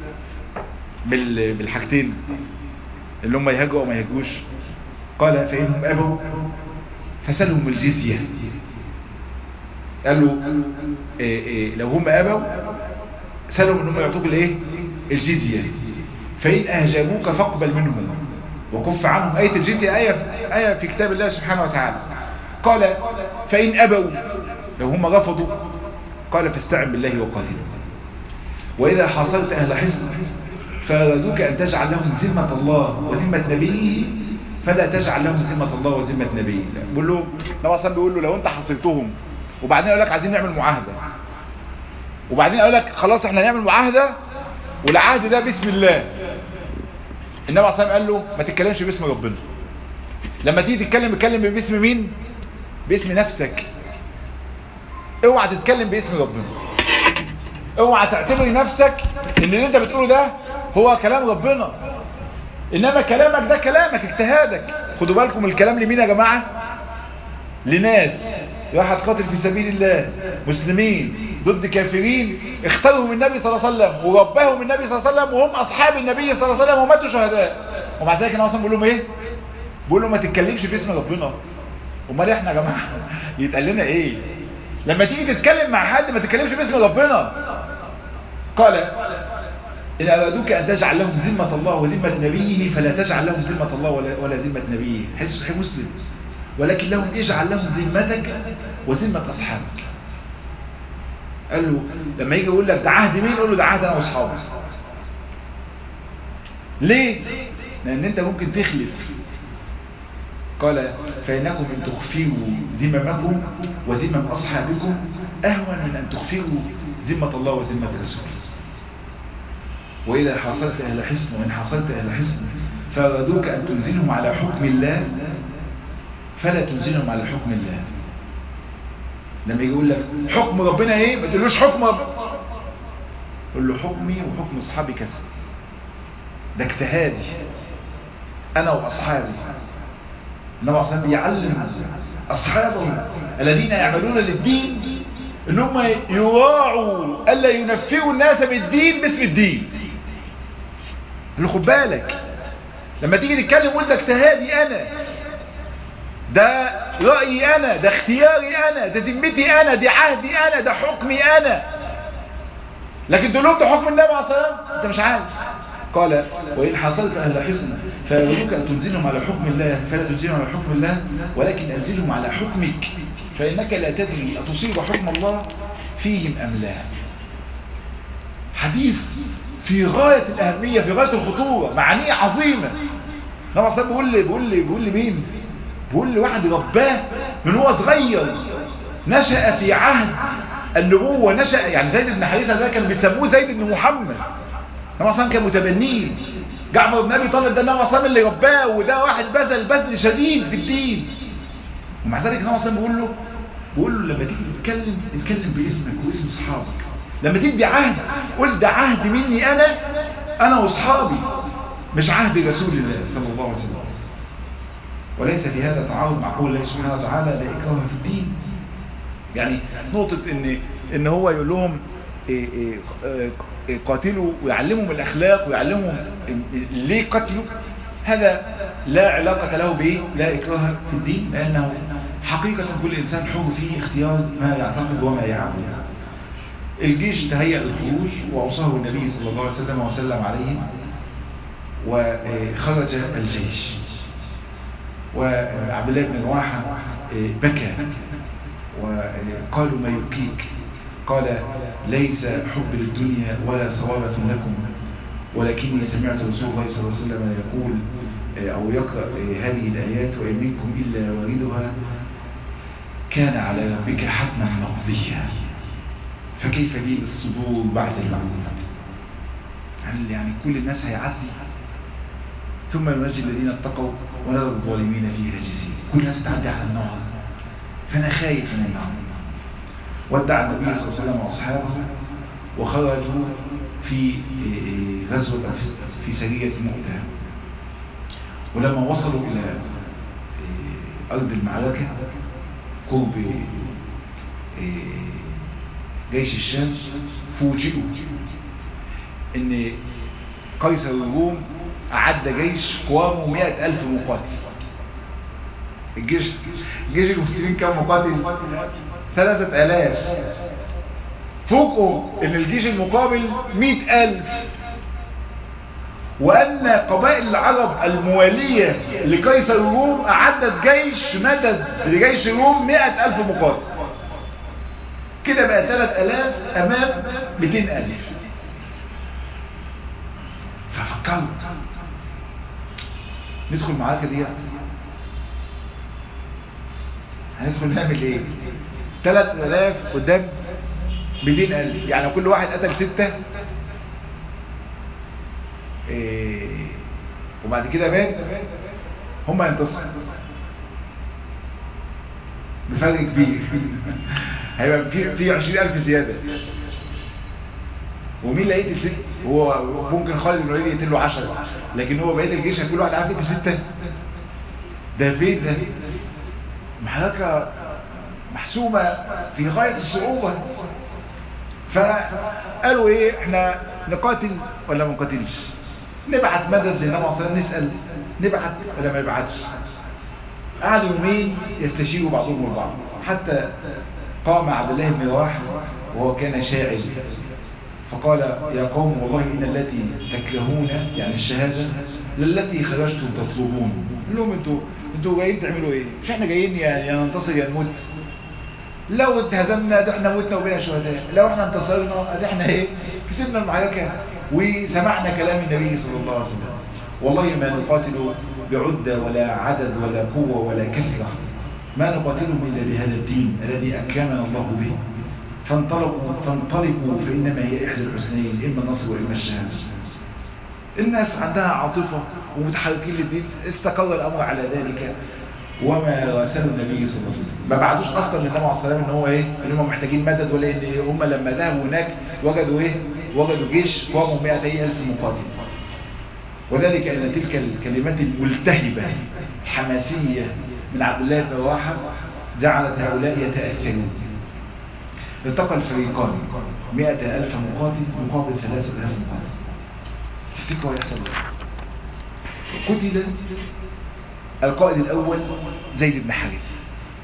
بالحاجتين اللي هم يهجوا أو ما يهجوش قال فإنهم أبوا فسلهم الجزية قال له إيه إيه لو هم أبوا سألهم أنهم يعطوك الايه الجزية فإن أهجموك فاقبل منهم وكف عنهم آية الجزية آية, آية في كتاب الله سبحانه وتعالى قال فإن أبوا لو هم رفضوا قال فاستعن بالله وقاتلوا وإذا حاصرت أهل حصن فأرادوك أن تجعل لهم ذمة الله وذمة نبيه فلا تجعل لهم ذمة الله وذمة نبيه بيقول له نبي صلى بيقول له لو انت حصرتهم وبعدين يقول لك عايزين نعمل معاهدة وبعدين يقول لك خلاص احنا نعمل معاهدة والعهد ده باسم الله النبي عليه الصلاه قال له ما تتكلمش باسم ربنا لما تيجي تتكلم اتكلم باسم مين باسم نفسك اوعى تتكلم باسم ربنا اوعى تعتبر نفسك ان اللي انت بتقوله ده هو كلام ربنا انما كلامك ده كلامك اجتهادك خدوا بالكم الكلام لمين يا جماعة لناس راحت قاتل في سبيل الله مسلمين ضد كافرين اختارهم النبي صلى الله عليه وسلم ورباهم النبي صلى الله عليه وسلم وهم اصحاب النبي صلى الله عليه وسلم وماتوا شهداء ومع ذلك انا اصلا بقول لهم ايه بقول لهم ما تتكلمش في اسم ربنا امال احنا يا جماعه يتقال لنا ايه لما تيجي تتكلم مع حد ما تتكلمش باسم ربنا قال إن أرادوك أن تجعل لهم ذمة الله وذمة نبيه فلا تجعل لهم ذمة الله ولا, ولا ذمة نبيه حيث صحيح مسلم ولكن لهم اجعل لهم ذمتك وذمة أصحابك قال له لما يجي يقول لك ده عهد مين قول له ده عهد أنا وأصحابي ليه؟ لأن أنت ممكن تخلف قال فإنكم إن تخفروا ذممكم وذمم أصحابكم أهون من أن تخفروا ذمة الله وذمة رسوله وإذا حاصلت أهل حصن وإن حاصلت أهل حصن فأرادوك أن تنزلهم على حكم الله فلا تنزلهم على حكم الله لما يقول لك حكم ربنا ايه ما تقولوش حكم ربنا قول له حكمي وحكم اصحابي كذا ده اجتهادي انا واصحابي النبي عليه بيعلم اصحابه الذين يعملون للدين ان هم يراعوا الا ينفروا الناس بالدين باسم الدين اللي خد بالك لما تيجي تتكلم قول ده اجتهادي انا ده رأيي انا ده اختياري انا ده ذمتي انا دي عهدي انا ده حكمي انا لكن تقول لهم ده حكم النبي عليه الصلاه انت مش عارف قال وإن حصلت أهل حصن فيريدوك أن تنزلهم على حكم الله فلا تنزلهم على حكم الله ولكن أنزلهم على حكمك فإنك لا تدري أتصيب حكم الله فيهم أم لا حديث في غاية الأهمية في غاية الخطورة معانيه عظيمة نبع صلى بيقول لي بيقول لي بيقول لي مين بيقول لي واحد رباه من هو صغير نشأ في عهد النبوة نشأ يعني زيد بن حارثة ده كان بيسموه زيد بن محمد النبي صلى كان متبنيه جعفر بن ابي طالب ده النبي صلى اللي رباه وده واحد بذل بذل شديد في الدين ومع ذلك النبي صلى بيقول له بيقول له لما تيجي تتكلم اتكلم باسمك واسم اصحابك لما تدي عهد قول ده عهد مني انا انا واصحابي مش عهد رسول الله صلى الله عليه وسلم وليس في هذا تعارض مع قول الله سبحانه وتعالى لا اكراه في الدين يعني نقطة ان ان هو يقول لهم إيه إيه قاتلوا ويعلمهم الأخلاق ويعلمهم ليه قتلوا هذا لا علاقة له به لا إكراه في الدين لأنه حقيقة كل إنسان حر فيه اختيار ما يعتقد وما يعبد الجيش تهيأ للخروج وأوصاه النبي صلى الله عليه وسلم وسلم عليه وخرج الجيش وعبد الله بن رواحة بكى وقالوا ما يبكيك قال ليس حب للدنيا ولا صوابة لكم ولكني سمعت رسول الله صلى الله عليه وسلم يقول أو يقرأ هذه الآيات وإن منكم إلا واردها كان على ربك حتما مقضيا فكيف لي الصدور بعد الموت يعني كل الناس هيعدي ثم ننجي الذين اتقوا ونرى الظالمين فيها جزيل كل الناس تعدي على النار فأنا خايف من النار ودع النبي صلى الله عليه وسلم واصحابه وخرجوا في غزوة في سرية مؤتة ولما وصلوا إلى أرض المعركة قرب جيش الشام فوجئوا ان قيصر الروم أعد جيش قوامه مئة ألف مقاتل الجيش جيش المسلمين كم مقاتل ثلاثة آلاف فوقوا ان الجيش المقابل مئة ألف وأن قبائل العرب الموالية لقيصر الروم أعدت جيش مدد لجيش الروم مئة ألف مقاتل كده بقى ثلاث ألاف أمام مئتين ألف ففكروا ندخل المعركة دي هندخل نعمل ايه ثلاث الاف قدام مئتين الف يعني كل واحد قتل ستة إيه وبعد كده مات هم ينتصروا بفرق كبير هيبقى في في 20000 زياده ومين اللي هيقتل ست هو ممكن خالد بن الوليد يقتل له 10 لكن هو بقيه الجيش كل واحد عارف يقتل سته ده فين ده معركه محسومة في غاية الصعوبة فقالوا ايه احنا نقاتل ولا ما نقاتلش نبعت مدد للنبي صلى الله عليه وسلم نسأل نبعت ولا ما نبعتش قعدوا يومين يستشيروا بعضهم البعض حتى قام عبد الله بن رواحه وهو كان شاعر فقال يا قوم والله إن التي تكرهون يعني الشهادة للتي خرجتم تطلبون قال لهم انتوا انتوا جايين تعملوا ايه مش احنا جايين يا ننتصر يا نموت لو اتهزمنا ده احنا موتنا وبينا شهداء لو احنا انتصرنا ده احنا ايه كسبنا المعركة وسمعنا كلام النبي صلى الله عليه وسلم والله ما نقاتل بعدة ولا عدد ولا قوة ولا كثرة ما نقاتلهم إلا بهذا الدين الذي أكرمنا الله به فانطلقوا فانطلقوا فإنما هي إحدى الحسنين إما النصر وإما الشهادة الناس عندها عاطفة ومتحركين للدين استقر الأمر على ذلك وما راسلوا النبي صلى الله عليه وسلم ما بعدوش اصلا للنبي عليه الصلاه والسلام ان هو ايه ان هم محتاجين مدد ولا ان هم لما ذهبوا هناك وجدوا ايه وجدوا جيش قاموا 200000 مقاتل وذلك ان تلك الكلمات الملتهبه الحماسيه من عبد الله بن رواحه جعلت هؤلاء يتاثرون التقى الفريقان 100000 مقاتل مقابل 3000 مقاتل تفتكروا هيحصل قتل القائد الأول زيد بن حارث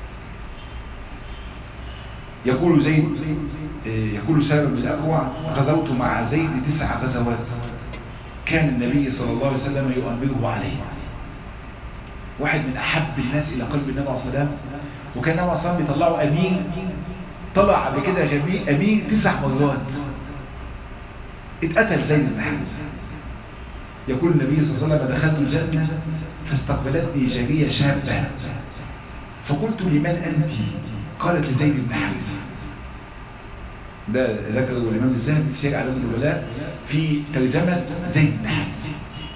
يقول زيد يقول سالم بن الأكوع غزوت مع زيد تسع غزوات كان النبي صلى الله عليه وسلم يؤمره عليه واحد من أحب الناس إلى قلب النبي صلى الله عليه وسلم وكان النبي صلى الله عليه وسلم بيطلعه أمير طلع قبل كده أمير تسع مرات اتقتل زيد بن حارث يقول النبي صلى الله عليه وسلم دخلت الجنة فاستقبلتني جارية شابة فقلت لمن أنت قالت لزيد بن حارثة ده ذكره الإمام الذهبي في سير على الولاء في ترجمة زيد بن حارثة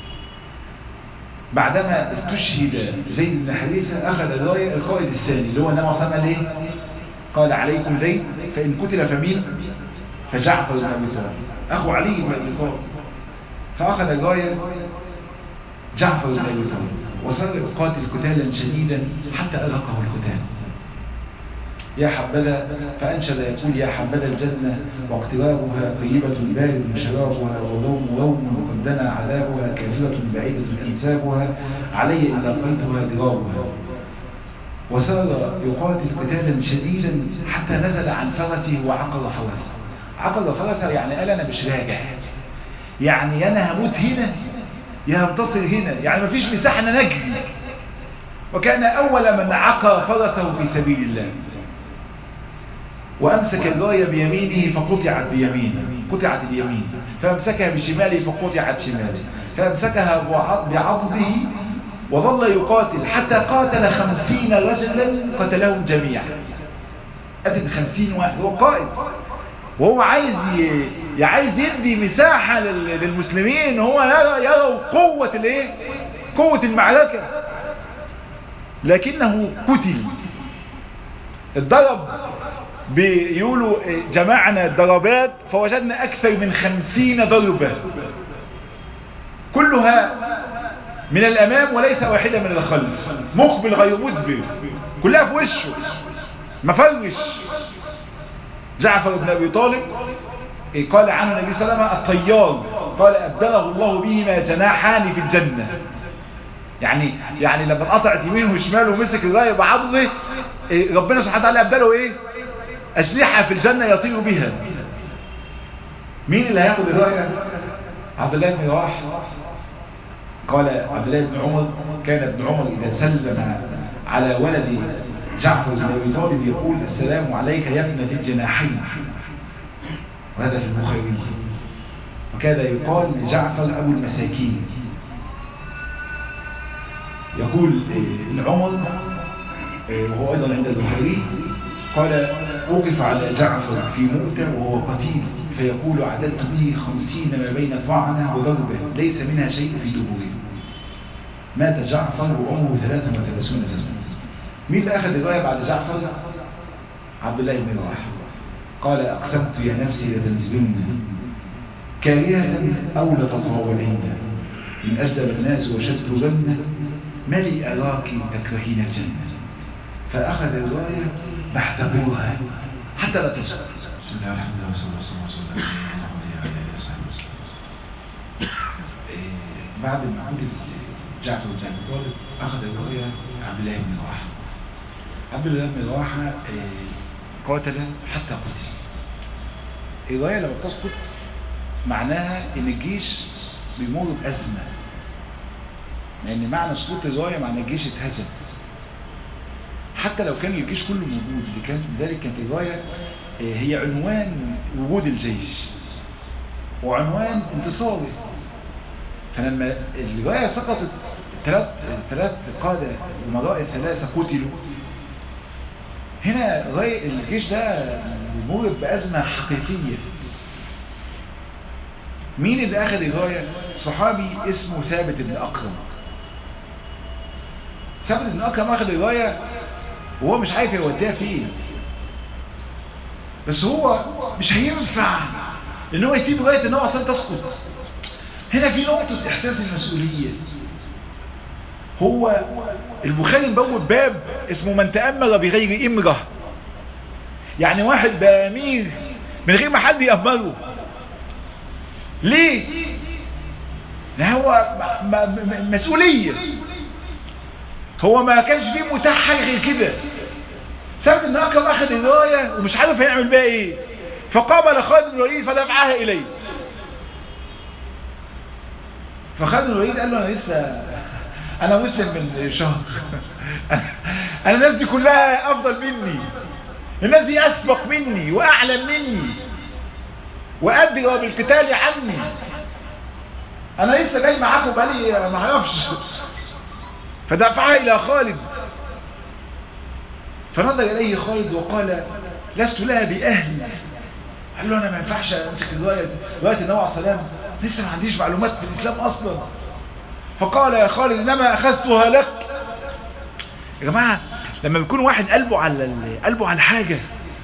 بعدما استشهد زيد بن حارثة أخذ الراية القائد الثاني اللي هو النبي صلى الله عليه وسلم قال عليكم زيد فإن قتل فمين فجعفر بن أبي طالب أخو علي بن أبي طالب فأخذ الراية جعفر بن أبي طالب وصار يقاتل قتالا شديدا حتى ألقه القتال يا حبذا فأنشد يقول يا حبذا الجنة واقترابها طيبة بارد شرابها وروم روم وقد دنا عذابها كافرة بعيدة أنسابها علي إن لقيتها ضرابها وصار يقاتل قتالا شديدا حتى نزل عن فرسه وعقر فرسه عقر فرسه يعني قال أنا مش راجع يعني أنا هموت هنا يا هنتصر هنا يعني مفيش مساحة أن نجري وكان أول من عقر فرسه في سبيل الله وأمسك الراية بيمينه فقطعت بيمينه قطعت اليمين فأمسكها بشماله فقطعت شماله فأمسكها بعضده وظل يقاتل حتى قاتل خمسين رجلا قتلهم جميعا قتل خمسين واحد هو قائد وهو عايز ي... عايز يدي مساحة للمسلمين هو يرى يروا قوة الايه قوة المعركة لكنه قتل الضرب بيقولوا جمعنا الضربات فوجدنا أكثر من خمسين ضربة كلها من الأمام وليس واحدة من الخلف مقبل غير مدبر كلها في وشه مفرش جعفر بن أبي طالب قال عنه النبي صلى الله عليه وسلم الطيار قال أبدله الله بهما جناحان في الجنة يعني يعني لما انقطعت يمينه وشماله ومسك الرايه بعضه ربنا سبحانه وتعالى ابدله ايه أسلحة في الجنة يطير بها مين اللي هياخد الراية عبد الله بن رواح قال عبد الله بن عمر كان ابن عمر إذا سلم على ولد جعفر بن أبي طالب يقول السلام عليك يا ابن ذي الجناحين وهذا في البخاري وكاد يقال لجعفر أبو المساكين يقول ابن عمر وهو أيضا عند البخاري قال وقف على جعفر في مؤتة وهو قتيل فيقول عددت به خمسين ما بين طعنة وضربة ليس منها شيء في دبوره مات جعفر وعمره ثلاثة وثلاثون سنة مين اللي أخذ الرواية بعد جعفر عبد الله بن رواحه قال أقسمت يا نفسي لتنزلن كارهة أو لتطاولن إن أجدب الناس وشدوا بن ما لي أراك تكرهين الجنة فأخذ الراية بعد برهان حتى لا تسقط بسم الله والحمد لله والصلاة والسلام على رسول الله عليه وصحبه وسلم بعد ما عند جعفر بن ابي طالب اخذ الرؤيا عبد الله بن رواحه عبد الله بن رواحه قاتل حتى قتل الروايه لما بتسقط معناها ان الجيش بيمر بازمه لان معنى سقوط الرايه معنى الجيش اتهزم حتى لو كان الجيش كله موجود لذلك كانت الرايه هي عنوان وجود الجيش وعنوان انتصاره فلما الرواية سقطت ثلاث ثلاث قادة المرائي الثلاثة قتلوا هنا الجيش ده بيمر بأزمة حقيقية مين اللي أخذ الراية؟ صحابي اسمه ثابت بن أكرم ثابت بن أكرم أخذ الراية وهو مش عارف يوديها فين بس هو مش هينفع ان هو يسيب راية ان هو اصلا تسقط هنا في نقطة احساس المسؤولية هو البخاري مبوب باب اسمه من تأمر بغير امرة يعني واحد بأمير من غير ما حد يأمره ليه لأن هو مسؤولية هو ما كانش فيه متاح حاجة غير كده سبب ان اكرم اخذ الراية ومش عارف هيعمل بيها ايه فقابل خالد بن الوليد فدفعها اليه فخالد بن الوليد قال له انا لسه انا مسلم من شهر انا الناس دي كلها افضل مني الناس دي اسبق مني واعلم مني وادرى بالقتال عني انا لسه جاي معاكم بقالي ما اعرفش فدفعها الى خالد فنظر اليه خالد وقال لست لها باهل قال له انا ما ينفعش امسك الروايه روايه النبي عليه السلام لسه ما عنديش معلومات في الاسلام اصلا فقال يا خالد انما اخذتها لك يا جماعه لما بيكون واحد قلبه على قلبه على حاجه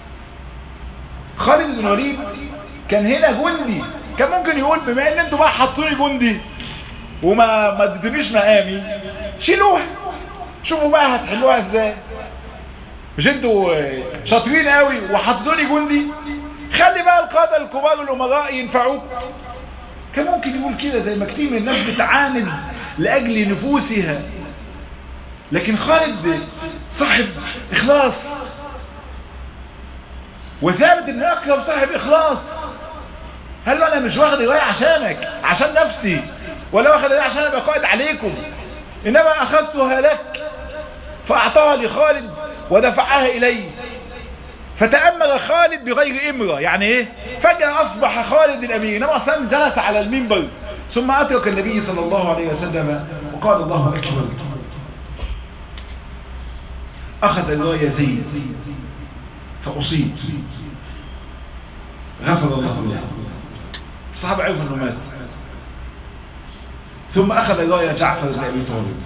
خالد بن الوليد كان هنا جندي كان ممكن يقول بما ان انتوا بقى حطوني جندي وما ما اديتونيش مقامي شيلوها شوفوا بقى هتحلوها ازاي مش انتوا شاطرين قوي وحطوني جندي خلي بقى القادة الكبار الامراء ينفعوك كان ممكن يقول كده زي ما كتير من الناس بتعاند لاجل نفوسها لكن خالد صاحب اخلاص وثابت ان اكرم صاحب اخلاص قال له انا مش واخد رواية عشانك عشان نفسي ولا واخد رواية عشان ابقى قائد عليكم انما اخذتها لك فاعطاها لخالد ودفعها اليه فتأمل خالد بغير امرة يعني ايه فجأة اصبح خالد الامير انما اصلا جلس على المنبر ثم اترك النبي صلى الله عليه وسلم وقال الله اكبر اخذ الراية زيد فاصيب غفر الله له الصحابة عرفوا انه مات ثم اخذ الراية جعفر بن ابي طالب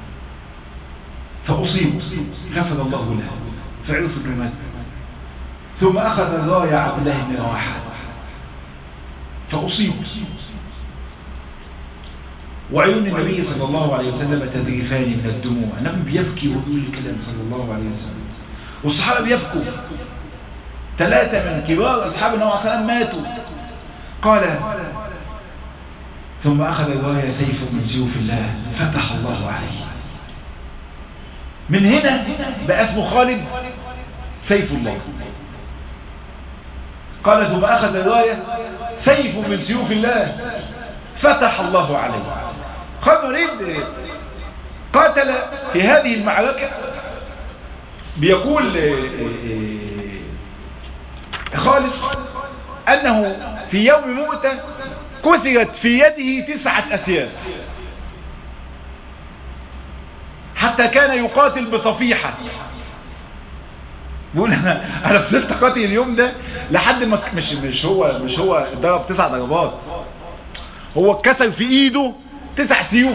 فاصيب غفر الله له فعرفوا انه مات ثم أخذ الراية عبد الله بن رواحة فأصيب وعيون النبي صلى الله عليه وسلم تذرفان من الدموع النبي بيبكي ويقول الكلام صلى الله عليه وسلم والصحابة بيبكوا ثلاثة من كبار أصحاب النبي صلى الله عليه وسلم ماتوا قال ثم أخذ الراية سيف من سيوف الله فتح الله عليه من هنا بقى اسمه خالد سيف الله قال ثم أخذ الراية سيف من سيوف الله فتح الله عليه خالد وليد قاتل في هذه المعركة بيقول خالد أنه في يوم مؤتة كثرت في يده تسعة أسياف حتى كان يقاتل بصفيحة بيقول انا انا فضلت قاتل اليوم ده لحد ما مش مش هو مش هو ضرب تسع ضربات هو اتكسر في ايده تسع سيوف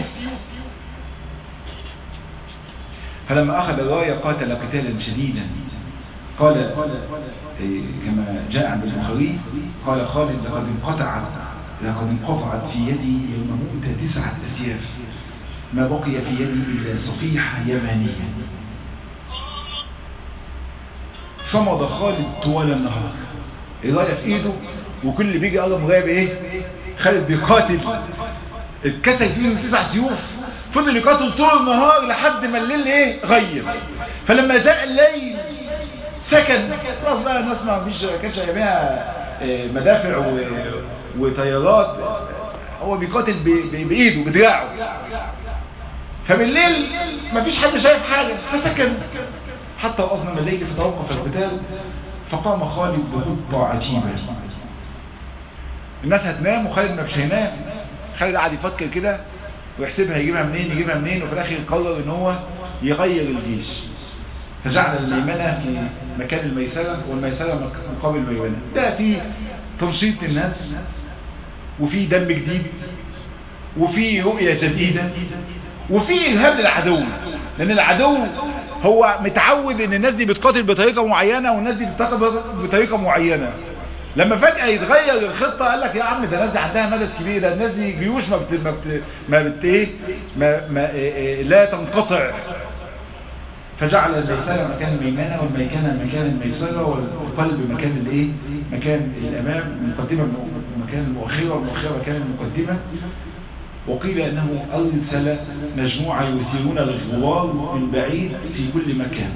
فلما اخذ الرايه قاتل قتالا شديدا قال كما جاء عند البخاري قال خالد لقد انقطعت لقد انقطعت في يدي يوم مؤتة تسعة أسياف ما بقي في يدي إلا صفيحة يمانية صمد خالد طوال النهار الرايه في ايده وكل اللي بيجي قرب غايب ايه خالد بيقاتل اتكسر في ايده تسع سيوف فضل يقاتل طول النهار لحد ما الليل ايه غير فلما جاء الليل سكن خلاص بقى الناس ما فيش كانش ايامها مدافع و... وطيارات هو بيقاتل ب... ب... بايده بدراعه فبالليل ما فيش حد شايف حاجه فسكن حتى اظلم الليل فتوقف القتال فقام خالد بخطه عجيبه الناس هتنام وخالد ما مش هينام خالد قعد يفكر كده ويحسبها يجيبها منين يجيبها منين وفي الاخر قرر ان هو يغير الجيش فجعل الميمنة في مكان الميسرة والميسرة مقابل الميمنة ده في تنشيط الناس وفي دم جديد وفي رؤية جديدة وفي إرهاب للعدو لأن العدو هو متعود ان الناس دي بتقاتل بطريقة معينة والناس دي بتقاتل بطريقة معينة لما فجأة يتغير الخطة قال لك يا عم ده الناس دي عندها مدد كبير ده الناس دي جيوش ما بت ما بت ما بت ايه ما, ما إيه إيه لا تنقطع فجعل الميسرة مكان الميمنة والميكنة مكان الميسرة والقلب مكان الايه مكان الامام المقدمة مكان المؤخرة والمؤخرة مكان المقدمة وقيل انه ارسل مجموعة يثيرون الغوار من بعيد في كل مكان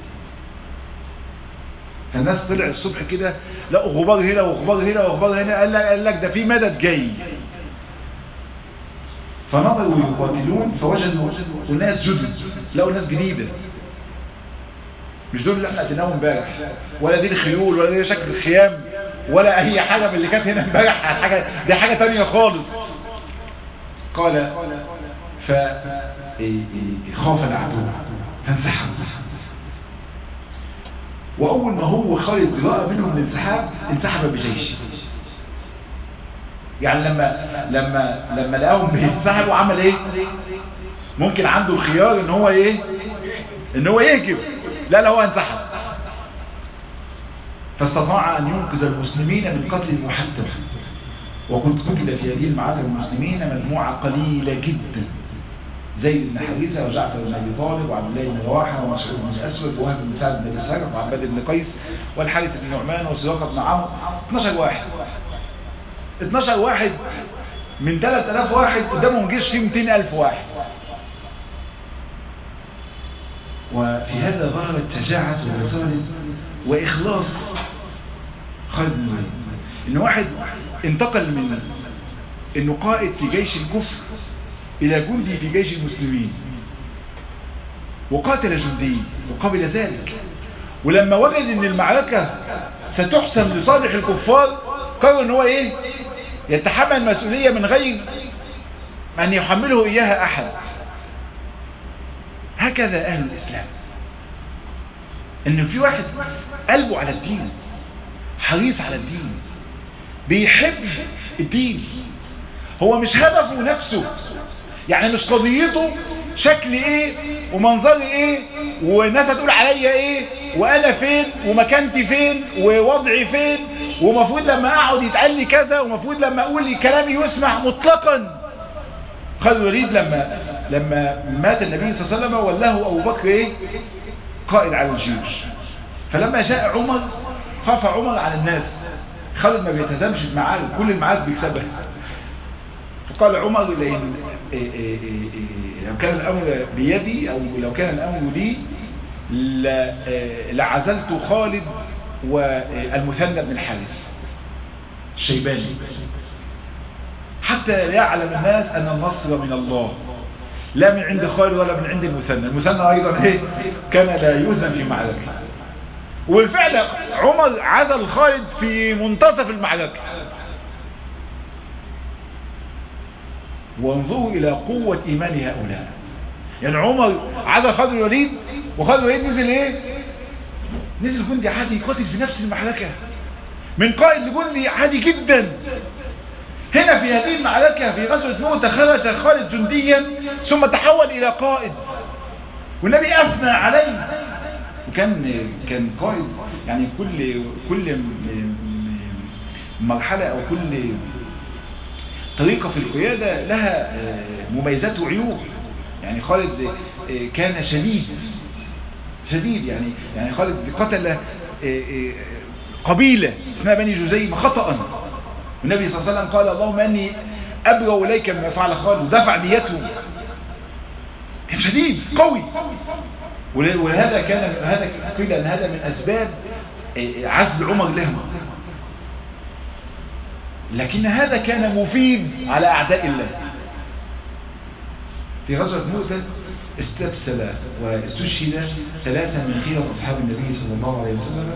فالناس طلع الصبح كده لقوا غبار هنا وغبار هنا وغبار هنا قال لك, قال لك ده في مدد جاي فنظروا يقاتلون فوجدوا ناس جدد لقوا ناس جديدة مش دول اللي احنا اتناهم امبارح ولا دي الخيول ولا دي شكل الخيام ولا اي حاجة من اللي كانت هنا امبارح حاجة دي حاجة تانية خالص قال فخاف العدو فانسحب واول ما هو خالد رأى منهم الانسحاب انسحب بجيشه يعني لما لما لما لقاهم بينسحبوا عمل ايه ممكن عنده الخيار ان هو ايه ان هو يهجم لا لا هو انسحب فاستطاع ان ينقذ المسلمين من قتل المحتم وكنت قتل في هذه المعركه المسلمين مجموعه قليله جدا زيد بن حارثه وجعفر بن ابي طالب وعبد الله بن رواحه ومسعود بن الاسود ووهب بن سعد بن السرف وعباد بن قيس والحارث بن نعمان وسراقه بن عمرو 12 واحد 12 واحد من 3000 واحد قدامهم جيش فيه 200000 واحد وفي هذا ظهرت شجاعة ورسالة وإخلاص خالد بن الوليد إن واحد انتقل من إنه قائد في جيش الكفر إلى جندي في جيش المسلمين وقاتل جندي وقبل ذلك ولما وجد ان المعركة ستحسم لصالح الكفار قرر ان هو ايه يتحمل المسؤولية من غير ان يحمله اياها احد هكذا اهل الاسلام ان في واحد قلبه على الدين حريص على الدين بيحب الدين هو مش هدفه نفسه يعني مش قضيته شكل ايه ومنظري ايه والناس هتقول عليا ايه وانا فين ومكانتي فين ووضعي فين ومفروض لما اقعد يتقال لي كذا ومفروض لما اقول كلامي يسمع مطلقا خالد الوليد لما لما مات النبي صلى الله عليه وسلم ولاه ابو بكر ايه قائد على الجيوش فلما جاء عمر خاف عمر على الناس خالد ما بيتزامش المعارك كل المعارك بيكسبها فقال عمر لأن إيه إيه إيه لو كان الأمر بيدي أو لو كان الأمر لي لعزلت خالد والمثنى بن الحارث الشيباني حتى لا يعلم الناس أن النصر من الله لا من عند خالد ولا من عند المثنى المثنى أيضا إيه كان لا يوزن في معركة وبالفعل عمر عزل خالد في منتصف المعركة وانظروا إلى قوة إيمان هؤلاء يعني عمر عزل خالد الوليد وخالد الوليد نزل إيه نزل جندي عادي يقاتل في نفس المعركة من قائد لجندي عادي جدا هنا في هذه المعركة في غزوة موتة خرج خالد جنديا ثم تحول إلى قائد والنبي أثنى عليه وكان كان قائد يعني كل كل مرحلة أو كل طريقة في القيادة لها مميزات وعيوب يعني خالد كان شديد شديد يعني يعني خالد قتل قبيلة اسمها بني جزيم خطأ النبي صلى الله عليه وسلم قال اللهم أني أبرأ إليك مما فعل خالد ودفع ديته كان شديد قوي ولهذا كان هذا قيل أن هذا من أسباب عزل عمر لهم لكن هذا كان مفيد على أعداء الله في غزوة مؤتة استفسل واستشهد ثلاثة من خيرة أصحاب النبي صلى الله عليه وسلم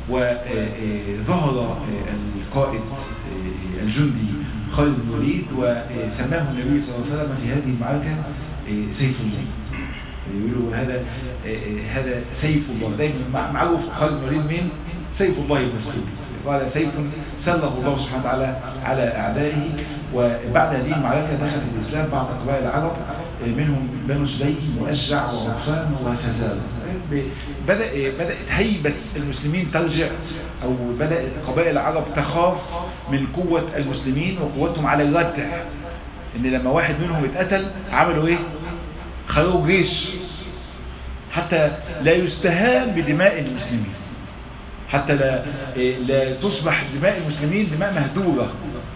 وظهر القائد الجندي خالد بن الوليد وسماه النبي صلى الله عليه وسلم في هذه المعركة سيف الله يقولوا هذا هذا سيف الله دايما معروف خالد بن الوليد مين سيف الله المسلول قال سيف سله الله سبحانه وتعالى على أعدائه وبعد هذه المعركة دخل في الإسلام بعض قبائل العرب منهم بنو سليم وأشجع وغفان وفزال بدأ بدأت هيبة المسلمين ترجع أو بدأت قبائل العرب تخاف من قوة المسلمين وقوتهم على الردع إن لما واحد منهم اتقتل عملوا إيه خلوه جيش حتى لا يستهان بدماء المسلمين حتى لا, لا تصبح دماء المسلمين دماء مهدورة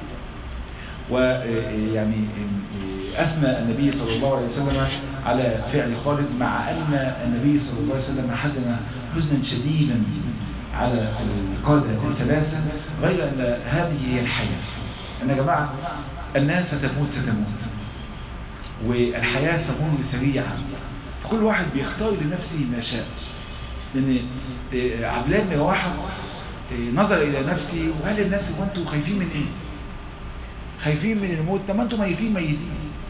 ويعني أثنى النبي صلى الله عليه وسلم على فعل خالد مع أن النبي صلى الله عليه وسلم حزن حزنا شديدا على القادة الثلاثة غير أن هذه هي الحياة أن يا جماعة الناس ستموت ستموت والحياة تمر سريعا فكل واحد بيختار لنفسه ما شاء لأن عبد الله بن رواحه نظر إلى نفسه وقال للناس هو أنتوا خايفين من إيه؟ خايفين من الموت طب ما أنتوا ميتين ميتين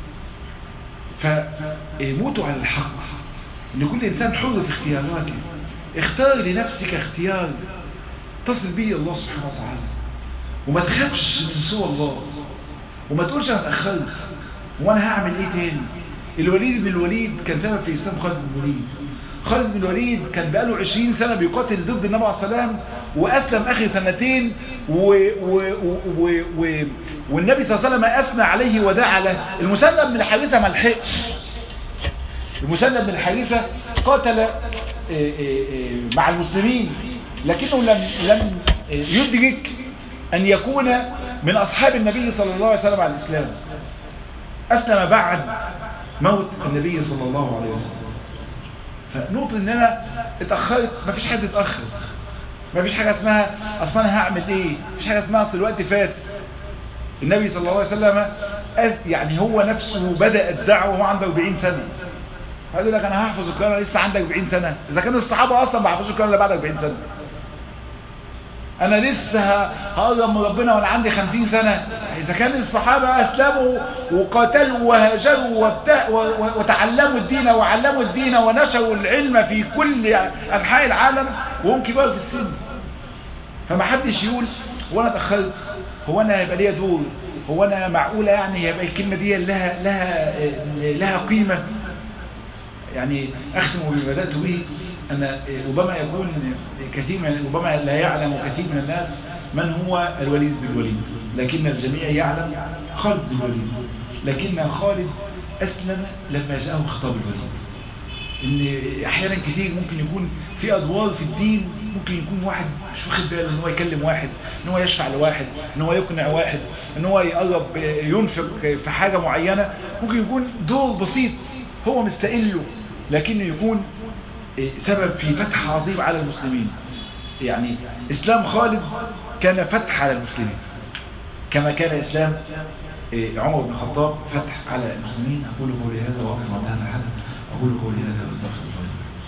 فموتوا على الحق ان كل انسان حر في اختياراته اختار لنفسك اختيار تصل به الله سبحانه وتعالى وما تخافش من سوى الله وما تقولش انا اتاخرت وانا هعمل ايه تاني الوليد بن الوليد كان سبب في اسلام خالد بن الوليد خالد بن الوليد كان بقاله 20 سنة بيقاتل ضد النبي عليه السلام وأسلم آخر سنتين و و و و والنبي صلى الله عليه وسلم أثنى عليه ودعا له المسلم بن الحارثة ما لحقش المسلم بن الحارثة قاتل مع المسلمين لكنه لم لم يدرك أن يكون من أصحاب النبي صلى الله عليه وسلم على الإسلام أسلم بعد موت النبي صلى الله عليه وسلم فنقطة ان انا اتأخرت مفيش حد اتأخر مفيش حاجة اسمها اصلا انا هعمل ايه مفيش حاجة اسمها اصل الوقت فات النبي صلى الله عليه وسلم يعني هو نفسه بدأ الدعوة وهو عنده 40 سنة هيقول لك انا هحفظ القرآن لسه عندك 40 سنة اذا كان الصحابة اصلا ما حفظوش القرآن الا بعد 40 سنة انا لسه هقرب من ربنا وانا عندي 50 سنة اذا كان الصحابة اسلموا وقاتلوا وهاجروا وتعلموا الدين وعلموا الدين ونشروا العلم في كل انحاء العالم وهم كبار في السن فما حدش يقول هو انا اتاخرت هو انا هيبقى ليا دور هو انا معقولة يعني هيبقى الكلمة دي لها لها لها قيمة يعني اختم بما بدات به أن ربما يكون كثير من ربما لا يعلم كثير من الناس من هو الوليد بن الوليد لكن الجميع يعلم خالد بن الوليد لكن خالد أسلم لما جاءه خطاب الوليد ان احيانا كتير ممكن يكون في ادوار في الدين ممكن يكون واحد مش واخد باله ان هو يكلم واحد ان هو يشفع لواحد ان هو يقنع واحد ان هو يقرب ينفق في حاجة معينة ممكن يكون دور بسيط هو مستقله لكنه يكون سبب في فتح عظيم على المسلمين يعني اسلام خالد كان فتح على المسلمين كما كان اسلام عمر بن الخطاب فتح على المسلمين اقول قولي هذا واقف على هذا الحد اقول قولي هذا واستغفر الله